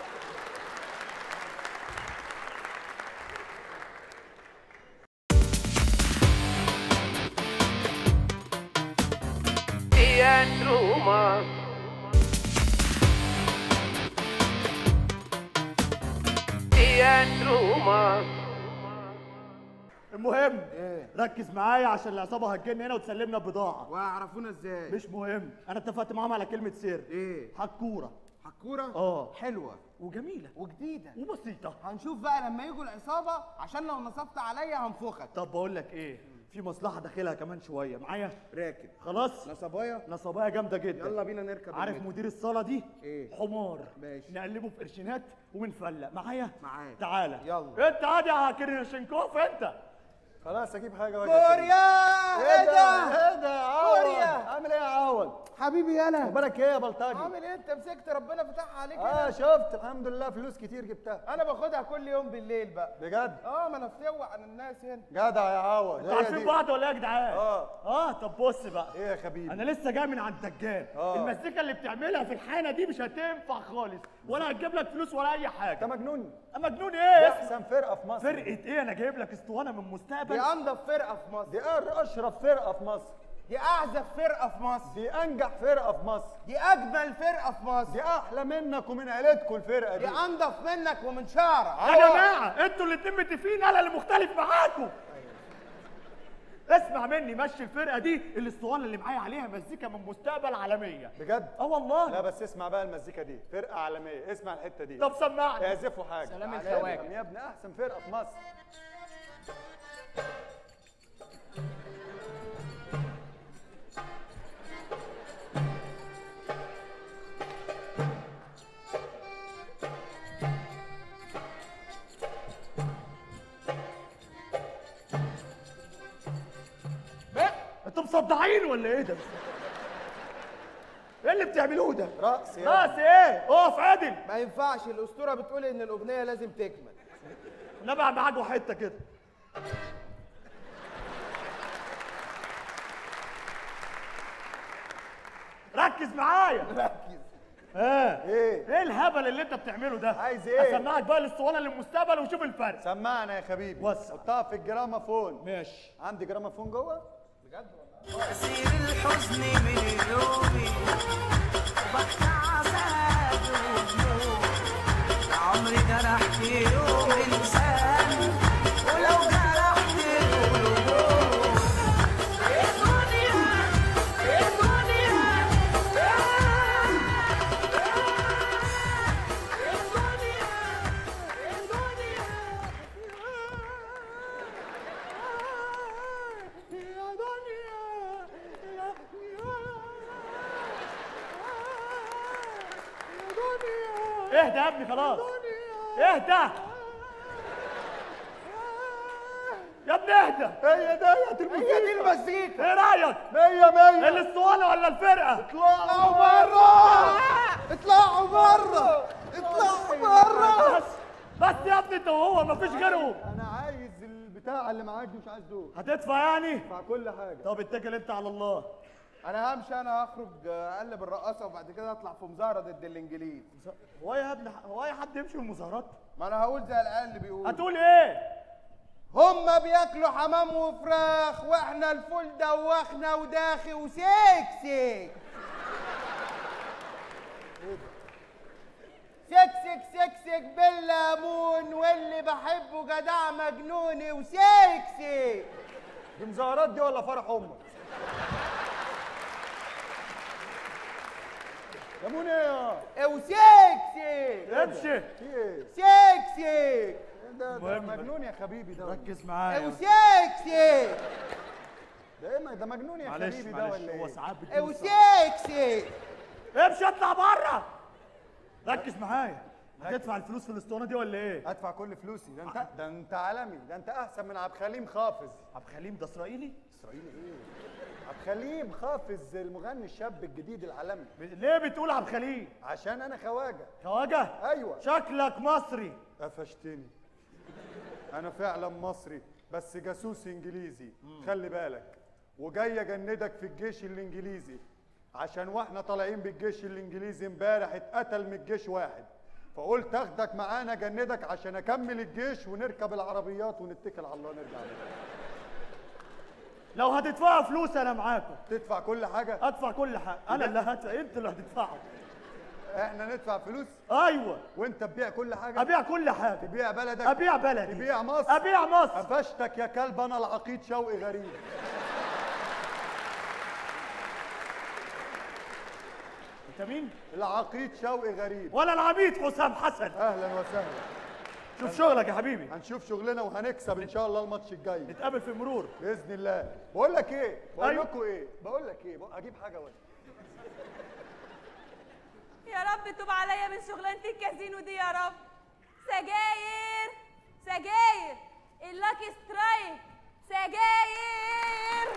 المهم ايه؟ ركز معايا عشان العصابه هتجن هنا وتسلمنا البضاعه وهيعرفونا ازاي؟ مش مهم انا اتفقت معاهم على كلمه سر ايه؟ حكوره حكورة؟ اه حلوة وجميله وجديدة وبسيطه هنشوف بقى لما يجوا العصابة عشان لو نصبت عليا هنفخك طب بقول لك ايه في مصلحه داخلها كمان شويه معايا راكب خلاص نصبايا نصبايه جامده جدا يلا بينا نركب عارف المترو. مدير الصاله دي إيه؟ حمار ماشي. نقلبه في قرشينات وبنفلق معايا معاك. تعالى يلا. انت عادي يا كريشنكوف انت خلاص اجيب حاجه واجي كوريا ايه ده؟ ايه ده يا عوض كوريا. عامل ايه يا عوض حبيبي يلا اخبارك ايه يا بلطجي عامل ايه انت مسكت ربنا فتحها عليك اه هنا شفت الحمد لله فلوس كتير جبتها انا باخدها كل يوم بالليل بقى بجد اه ما انا بتوع عن الناس هنا جدع يا عوض انتوا هي عارفين دي. بعض ولا ايه يا جدعان اه اه طب بص بقى ايه يا حبيبي انا لسه جاي من عند الدجال آه. المزيكا اللي بتعملها في الحانه دي مش هتنفع خالص ولا هتجيب لك فلوس ولا اي انت حاجه مجنون مجنون دي ايه احسن فرقه في مصر فرقه ايه انا جايب لك اسطوانه من دي مستقبل انضف فرقه في مصر دي أر- اشرف فرقه في مصر دي اعزف فرقه في مصر دي انجح فرقه في مصر دي اجمل فرقه في مصر دي احلى منك ومن عيلتكم الفرقه دي دي انضف منك ومن شعرك يا جماعه انتوا الاتنين متفقين انا اللي مختلف معاكم اسمع مني مشي الفرقه دي الاسطوانه اللي معايا عليها مزيكا من مستقبل عالميه بجد اه والله لا بس اسمع بقى المزيكا دي فرقه عالميه اسمع الحته دي طب سمعني اعزفوا حاجه سلام تعالى الكواكب. افهم يا ابني احسن فرقه في مصر مصدعين ولا ايه ده ايه اللي بتعملوه ده رقص يا راس ايه اقف عادل ما ينفعش الاسطوره بتقول ان الاغنيه لازم تكمل نبع معاك حته كده ركز معايا ركز اه ايه ايه الهبل اللي انت بتعمله ده عايز ايه؟ اسمعك بقى الاسطوانه للمستقبل وشوف الفرق سمعنا يا حبيبي وسع. حطها في الجرامافون ماشي عندي جرامافون جوه تأثير الحزن من قلوبي وبقطع عذاب ودموع عمري جرحت يوم إنسان ولو جرحت قلوب الدنيا الدنيا اهدى يا ابني خلاص اهدى يا ابني اهدى هي ديت هي دي المزيكا ايه رايك مية مية الاسطوانه ولا الفرقه اطلعوا بره اطلعوا بره اطلعوا بره بس بس يا ابني انت وهو مفيش غيرهم انا عايز البتاع اللي معاك دي مش عايز دول هتدفع يعني ادفع كل حاجه طب اتكل انت على الله انا همشي انا هخرج اقلب الرقاصه وبعد كده اطلع في مظاهره ضد الانجليز هو يا ابني هو اي حد يمشي في المظاهرات ما انا هقول زي العيال اللي بيقولوا هتقول ايه هما بياكلوا حمام وفراخ واحنا الفول دوخنا وداخي وسكسك سكسك سكسك بالليمون واللي بحبه جدع مجنوني وسكسك دي مظاهرات دي ولا فرح امك يا منى يا وسكسك امشي في ايه سكسك ده, ده المهم بقى. مجنون يا حبيبي ده ركز معايا وسكسك ده ايه ما- ده مجنون يا معلش حبيبي ده معلش ولا هو ايه ساعات بتجيله وسكسك امشي اطلع بره ركز معايا هتدفع الفلوس في الاسطوانه دي ولا ايه؟ ادفع كل فلوسي ده انت ده انت عالمي ده انت احسن من عبد الحليم حافظ عبد الحليم ده اسرائيلي؟ اسرائيلي ايه عبد الحليم حافظ المغني الشاب الجديد العالمي ب- ليه بتقول عبد الحليم؟ عشان انا خواجه خواجه؟ ايوه شكلك مصري قفشتني انا فعلا مصري بس جاسوس انجليزي خلي بالك وجاي اجندك في الجيش الانجليزي عشان واحنا طالعين بالجيش الانجليزي امبارح اتقتل من الجيش واحد فقلت اخدك معانا اجندك عشان اكمل الجيش ونركب العربيات ونتكل على الله نرجع بينا. لو هتدفعوا فلوس انا معاكم تدفع كل حاجه ادفع كل حاجه انا اللي هدفع انتوا اللي هتدفعوا احنا ندفع فلوس ايوه وانت تبيع كل حاجه ابيع كل حاجه تبيع بلدك ابيع بلدي تبيع مصر ابيع مصر قفشتك يا كلب انا العقيد شوقي غريب انت مين؟ العقيد شوقي غريب وانا العبيد حسام حسن اهلا وسهلا شوف شغلك يا حبيبي هنشوف شغلنا وهنكسب ان شاء الله الماتش الجاي نتقابل في مرور باذن الله بقول لك ايه بقول أيوة. لكم ايه بقول لك ايه بق- اجيب حاجه ولا يا رب توب عليا من شغلانه الكازينو دي يا رب سجاير سجاير اللاكي سترايك سجاير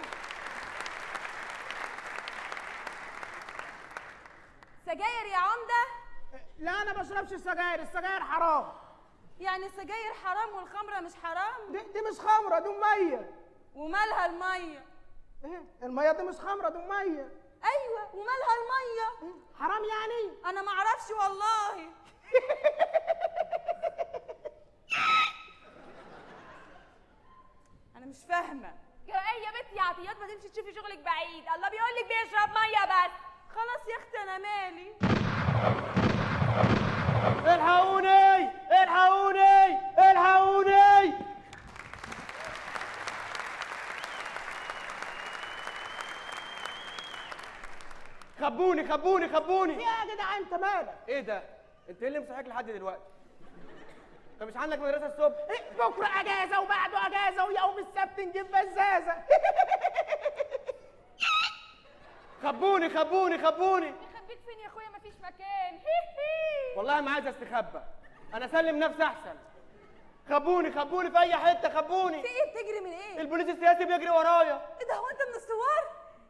سجاير يا عمده لا انا ما بشربش السجاير السجاير حرام يعني السجاير حرام والخمره مش حرام دي, دي مش خمره دي ميه ومالها الميه إيه؟ الميه دي مش خمره دي ميه ايوه ومالها الميه حرام يعني انا ما اعرفش والله انا مش فاهمه يا ايه يا بنتي يا عطيات ما تمشي تشوفي شغلك بعيد الله بيقول لك بيشرب ميه بس خلاص يا اختي انا مالي الحقوني الحقوني الحقوني خبوني خبوني خبوني في ايه يا جدع انت مالك ايه ده انت ايه اللي مصحيك لحد دلوقتي انت مش عندك مدرسه الصبح إيه؟ بكره اجازه وبعده اجازه ويوم السبت نجيب بزازه خبوني خبوني خبوني يخبيك فين يا اخويا مفيش مكان والله ما عايز استخبى انا اسلم نفسي احسن خبوني خبوني في اي حته خبوني في ايه بتجري من ايه البوليس السياسي بيجري ورايا ايه ده هو انت من الثوار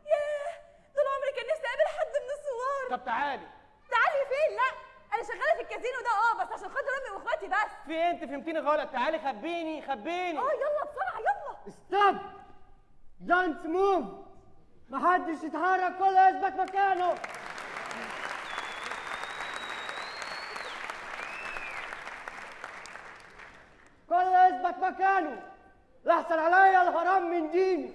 طب تعالي تعالي فين لا انا شغاله في الكازينو ده اه بس عشان خاطر امي واخواتي بس في ايه انت فهمتيني غلط تعالي خبيني خبيني اه يلا بسرعه يلا ستوب دونت موف محدش يتحرك كله يثبت مكانه كله يثبت مكانه لحسن عليا الهرم من ديني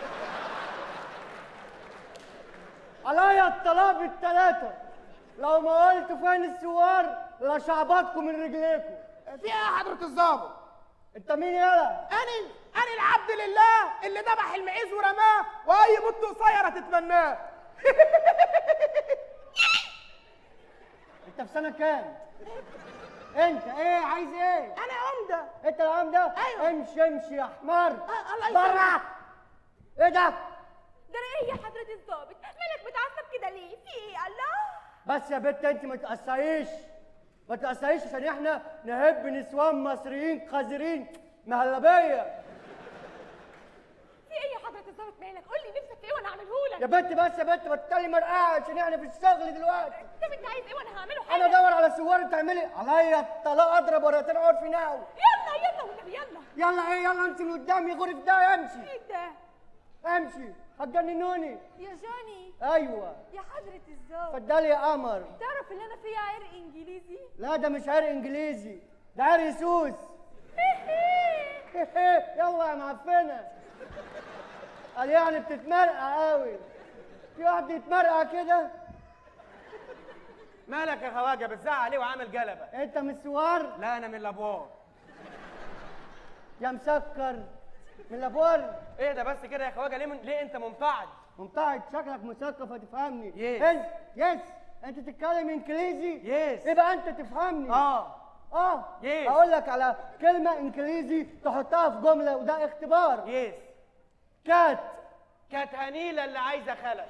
عليا الطلاب التلاتة لو ما قلت فين السوار لشعبطكم من رجليكم في ايه يا حضره الظابط انت مين يالا؟ انا انا العبد لله اللي ذبح المعيز ورماه واي بنت قصيره تتمناه انت في سنة كام؟ انت ايه عايز ايه؟ انا عمده انت العمدة؟ ايوه. امشي امشي يا حمار آه، الله برا يسلمك. ايه ده؟ ده انا ايه يا حضره الضابط مالك متعصب كده ليه في ايه الله بس يا بنت انت ما تقصيش ما تقصيش عشان احنا نحب نسوان مصريين قذرين مهلبية في ايه يا حضره الضابط مالك قول لي نفسك في ايه وانا اعمله لك يا بنت بس يا بنت ما تتكلم مرقعة عشان احنا في الشغل دلوقتي طب انت عايز ايه وانا هعمله حاجه انا ادور على سوار تعملي عليا الطلاق اضرب ورقتين اقعد في ناو يلا يلا والنبي يلا يلا ايه يلا انت اللي قدامي غرف ده امشي ايه ده امشي هتجننوني يا جوني ايوه يا حضره الضابط اتفضلي يا قمر تعرف ان انا فيها عرق انجليزي لا ده مش عرق انجليزي ده عرق سوس يلا يا معفنه قال يعني بتتمرقع قوي في واحد يتمرقع كده مالك يا خواجه بتزعق عليه وعامل جلبه انت من السوار لا انا من الابواب يا مسكر من الابوار ايه ده بس كده يا خواجه ليه من... ليه انت ممتعض ممتعد شكلك مثقف هتفهمني يس. انت يس انت تتكلم انجليزي يس. يبقى انت تفهمني اه اه يس. اقول لك على كلمه انجليزي تحطها في جمله وده اختبار يس كات كانت هنيله اللي عايزه خلق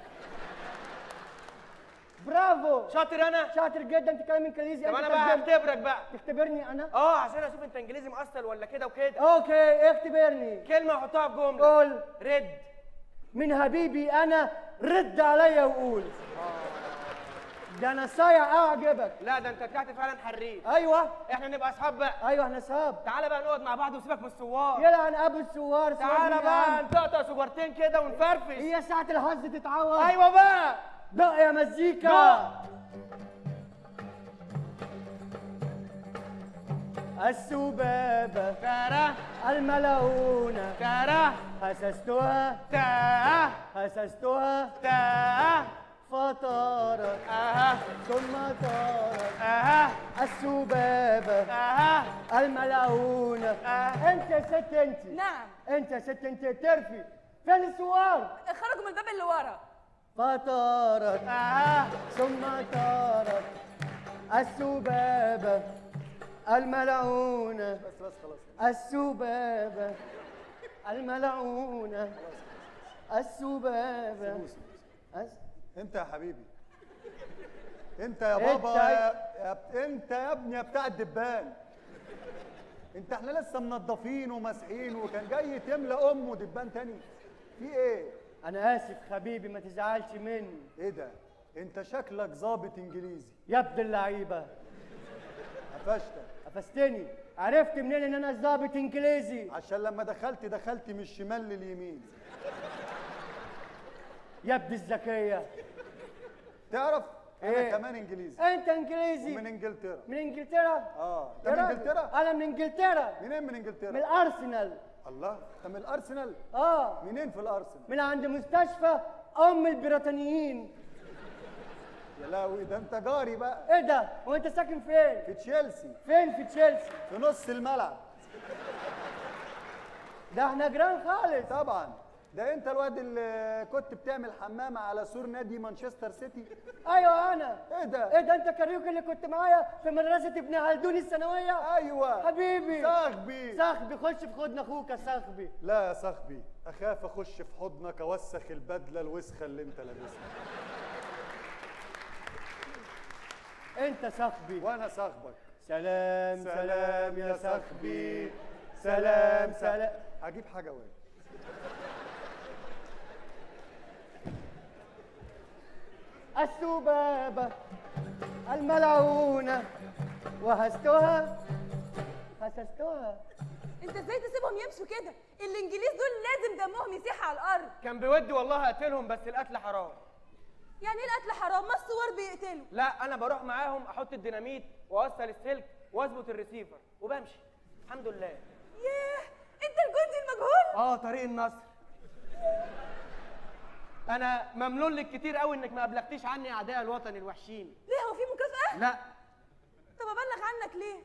برافو شاطر انا شاطر جدا تتكلم انجليزي طب أنت انا بقى ترجمت. هختبرك بقى تختبرني انا اه عشان اشوف انت انجليزي مؤصل ولا كده وكده اوكي اختبرني كلمه احطها في جمله قول رد من حبيبي انا رد عليا وقول ده انا صايع اعجبك لا ده انت طلعت فعلا حريف ايوه احنا نبقى اصحاب بقى ايوه احنا صحاب تعالى بقى نقعد مع بعض وسيبك من الثوار يلعن ابو السوار تعالى سيبني يا بقى عم. نطقطق سجارتين كده ونفرفش هي ساعة الحظ تتعوض ايوه بقى دق يا مزيكا السبابة كره الملعونة كره حسستها تا حسستها تا فطارت اها ثم طارت اها السبابة اها الملعونة آه. انت يا ست انت نعم انت يا ست انت ترفي فين السوار خرجوا من الباب اللي ورا فطارت اها ثم طارت السبابة الملعونة بس بس خلاص السبابة الملعونة السبابة أس... انت يا حبيبي انت يا انت بابا يا- يا, يا بت- انت يا ابني يا بتاع الدبان انت احنا لسه منضفين وماسحين وكان جاي تملى امه دبان تاني في ايه أنا آسف حبيبي ما تزعلش مني ايه ده انت شكلك ظابط انجليزي يا ابن اللعيبة قفشتك قفشتني عرفت منين إن أنا ظابط إنجليزي عشان لما دخلت دخلت من الشمال لليمين يا ابن الذكية تعرف انا إيه؟ كمان انجليزي أنت إنجليزي ومن انجلترا من إنجلترا اه انت يا من راجل، انجلترا أنا من إنجلترا منين من من انجلترا الأرسنال الله انت من الارسنال آه منين في الارسنال من عند مستشفى أم البريطانيين يا لهوي ده انت جاري بقى إيه ده؟ وأنت ساكن فين؟ في تشيلسي فين في تشيلسي؟ في نص الملعب ده احنا جيران خالص طبعا ده انت الواد اللي كنت بتعمل حمامه على سور نادي مانشستر سيتي ايوه انا ايه ده ايه ده انت كاريوكي اللي كنت معايا في مدرسه ابن خلدون الثانويه ايوه حبيبي صاحبي صاحبي خش في حضن اخوك يا صاحبي لا يا صاحبي اخاف اخش في حضنك اوسخ البدله الوسخه اللي انت لابسها انت صاحبي وانا صاحبك سلام سلام يا صاحبي سلام سلام هجيب حاجه وين السبابة الملعونة وهستها هسستها انت ازاي تسيبهم يمشوا كده الانجليز دول لازم دمهم يسيح على الارض كان بودي والله اقتلهم بس القتل حرام يعني ايه القتل حرام ما الثوار بيقتلوا لا انا بروح معاهم احط الديناميت واوصل السلك واظبط الريسيفر وبمشي الحمد لله ياه انت الجندي المجهول اه طريق النصر انا ممنون لك كتير قوي انك ما ابلغتيش عني اعداء الوطن الوحشين ليه هو في مكافأة لا طب ابلغ عنك ليه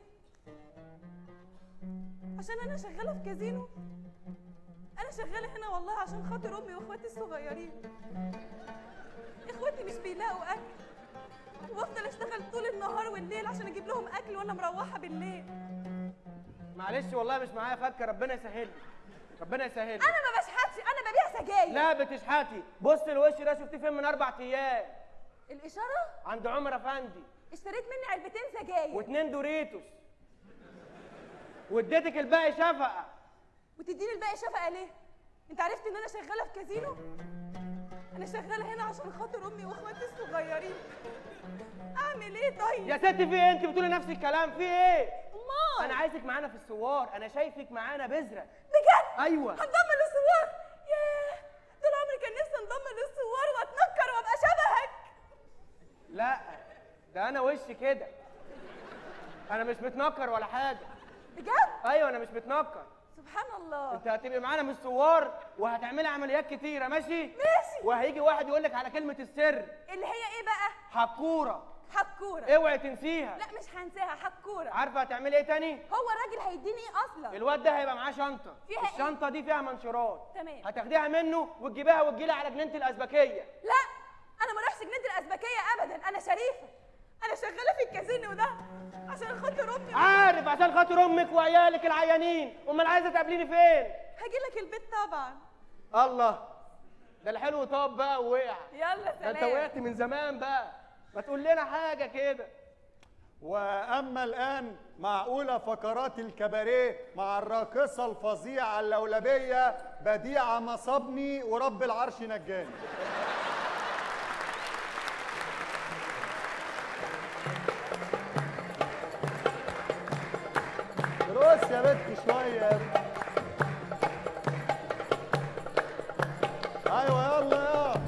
عشان انا شغاله في كازينو انا شغاله هنا والله عشان خاطر امي واخواتي الصغيرين اخواتي مش بيلاقوا اكل وافضل اشتغل طول النهار والليل عشان اجيب لهم اكل وانا مروحه بالليل معلش والله مش معايا فكه ربنا يسهل لي ربنا يسهل لي انا ما بشحتش انا ببيع سجاير لا بتشحتي بص الوش ده شفتيه فين من اربع ايام الاشاره عند عمر افندي اشتريت مني علبتين سجاير واتنين دوريتوس واديتك الباقي شفقه وتديني الباقي شفقه ليه انت عرفت ان انا شغاله في كازينو انا شغاله هنا عشان خاطر امي واخواتي الصغيرين اعمل ايه طيب يا ستي في ايه انت بتقولي نفس الكلام في ايه امال انا عايزك معانا في الثوار انا شايفك معانا بذره بجد ايوه هنضم للثوار ياه طول عمري كان نفسي انضم للثوار واتنكر وابقى شبهك لا ده انا وشي كده انا مش متنكر ولا حاجه بجد ايوه انا مش متنكر سبحان الله انت هتبقي معانا من الثوار وهتعملي عمليات كتيره ماشي ماشي وهيجي واحد يقول لك على كلمه السر اللي هي ايه بقى حكوره حكوره اوعي تنسيها لا مش هنساها حكوره عارفه هتعملي ايه تاني هو الراجل هيديني ايه اصلا الواد ده هيبقى معاه شنطه فيها إيه؟ الشنطه دي فيها منشورات تمام. هتاخديها منه وتجيبيها وتجيلي على جنينه الازبكيه لا انا ما رايحش جنينه الازبكيه ابدا انا شريفه انا شغاله في الكازينو ده عشان خاطر امي عارف عشان خاطر امك وعيالك العيانين امال عايزه تقابليني فين هاجي لك البيت طبعا الله ده الحلو طاب بقى ووقع يلا ده انت سلام وقعت من زمان بقى ما تقول لنا حاجه كده واما الان مع اولى فقرات الكباريه مع الراقصه الفظيعه اللولبيه بديعه مصابني ورب العرش نجاني رقص يا بنت شويه يا بنت. ايوه يلا يلا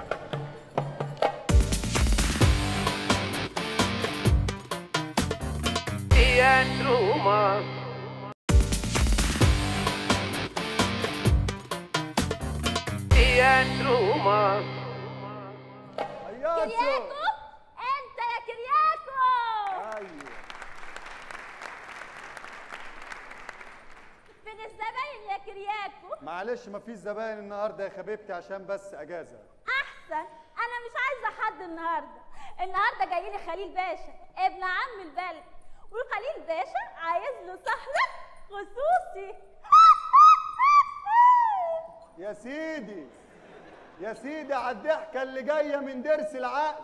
كرياكو انت يا كرياكو ايوه فين الزباين يا كرياكو معلش مفيش زباين النهارده يا حبيبتي عشان بس اجازه احسن انا مش عايزه حد النهارده النهارده جاي لي خليل باشا ابن عم البلد وخليل باشا عايز له سهره خصوصي يا سيدي يا سيدي على الضحكه اللي جايه من درس العقل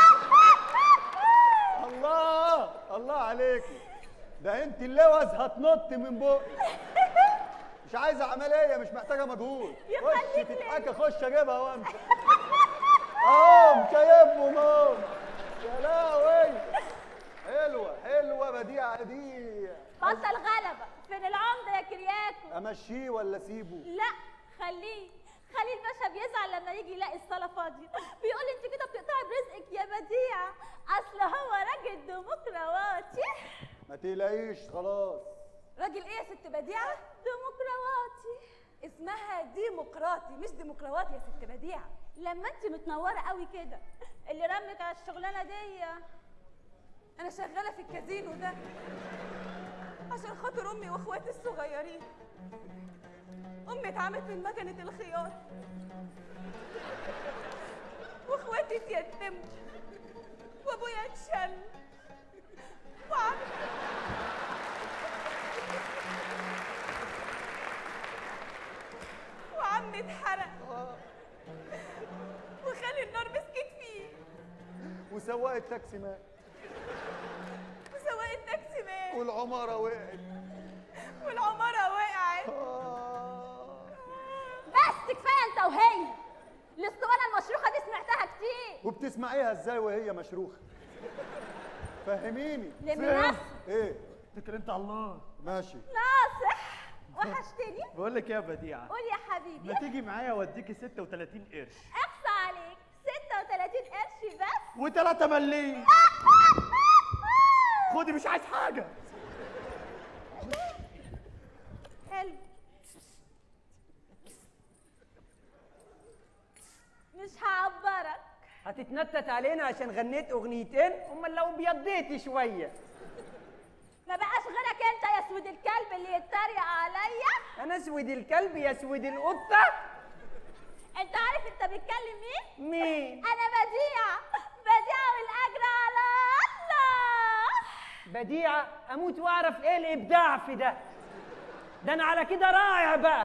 الله الله عليكي ده انت اللوز هتنط من بقك مش عايزه عمليه مش محتاجه مجهود خش يخليك تتحكى خش اجيبها وامشي اهو مش هيبقوا مام يا لهوي حلوه حلوه بديعه دي بطل غلبه فين العمده يا كرياكو امشيه ولا اسيبه لا خليه خليل باشا بيزعل لما يجي يلاقي الصاله فاضيه بيقول انت كده بتقطعي برزقك يا بديعه اصل هو راجل ديمقراطي ما تقلقيش خلاص راجل ايه يا ست بديعه ديمقراطي اسمها ديمقراطي مش ديمقراطي يا ست بديعه لما انت متنوره قوي كده اللي رمك على الشغلانه دي انا شغاله في الكازينو ده عشان خاطر امي واخواتي الصغيرين امي اتعمت من مكنه الخياط واخواتي اتيتموا وابويا اتشل وعم وعمي اتحرق وخالي النار مسكت فيه وسواق التاكسي مات وسواق التاكسي مات والعماره وقعت والعماره وقعت آه. بس كفايه انت وهي الاسطوانه المشروخه دي سمعتها كتير وبتسمعيها ازاي وهي مشروخه فهميني لمنى ايه اتكل انت على الله ماشي ناصح وحشتني بقول لك يا بديعه قول يا حبيبي ما تيجي معايا اوديكي 36 قرش اقصى عليك 36 قرش بس وثلاثة مليم خدي مش عايز حاجه حلو مش هعبرك هتتنطط علينا عشان غنيت اغنيتين امال لو بيضيتي شويه ما بقاش غيرك انت يا سود الكلب اللي يتريق عليا انا اسود الكلب يا اسود القطه انت عارف انت بتكلم مين مين انا بديعه بديعه والاجر على الله بديعه اموت واعرف ايه الابداع في ده ده انا على كده رائع بقى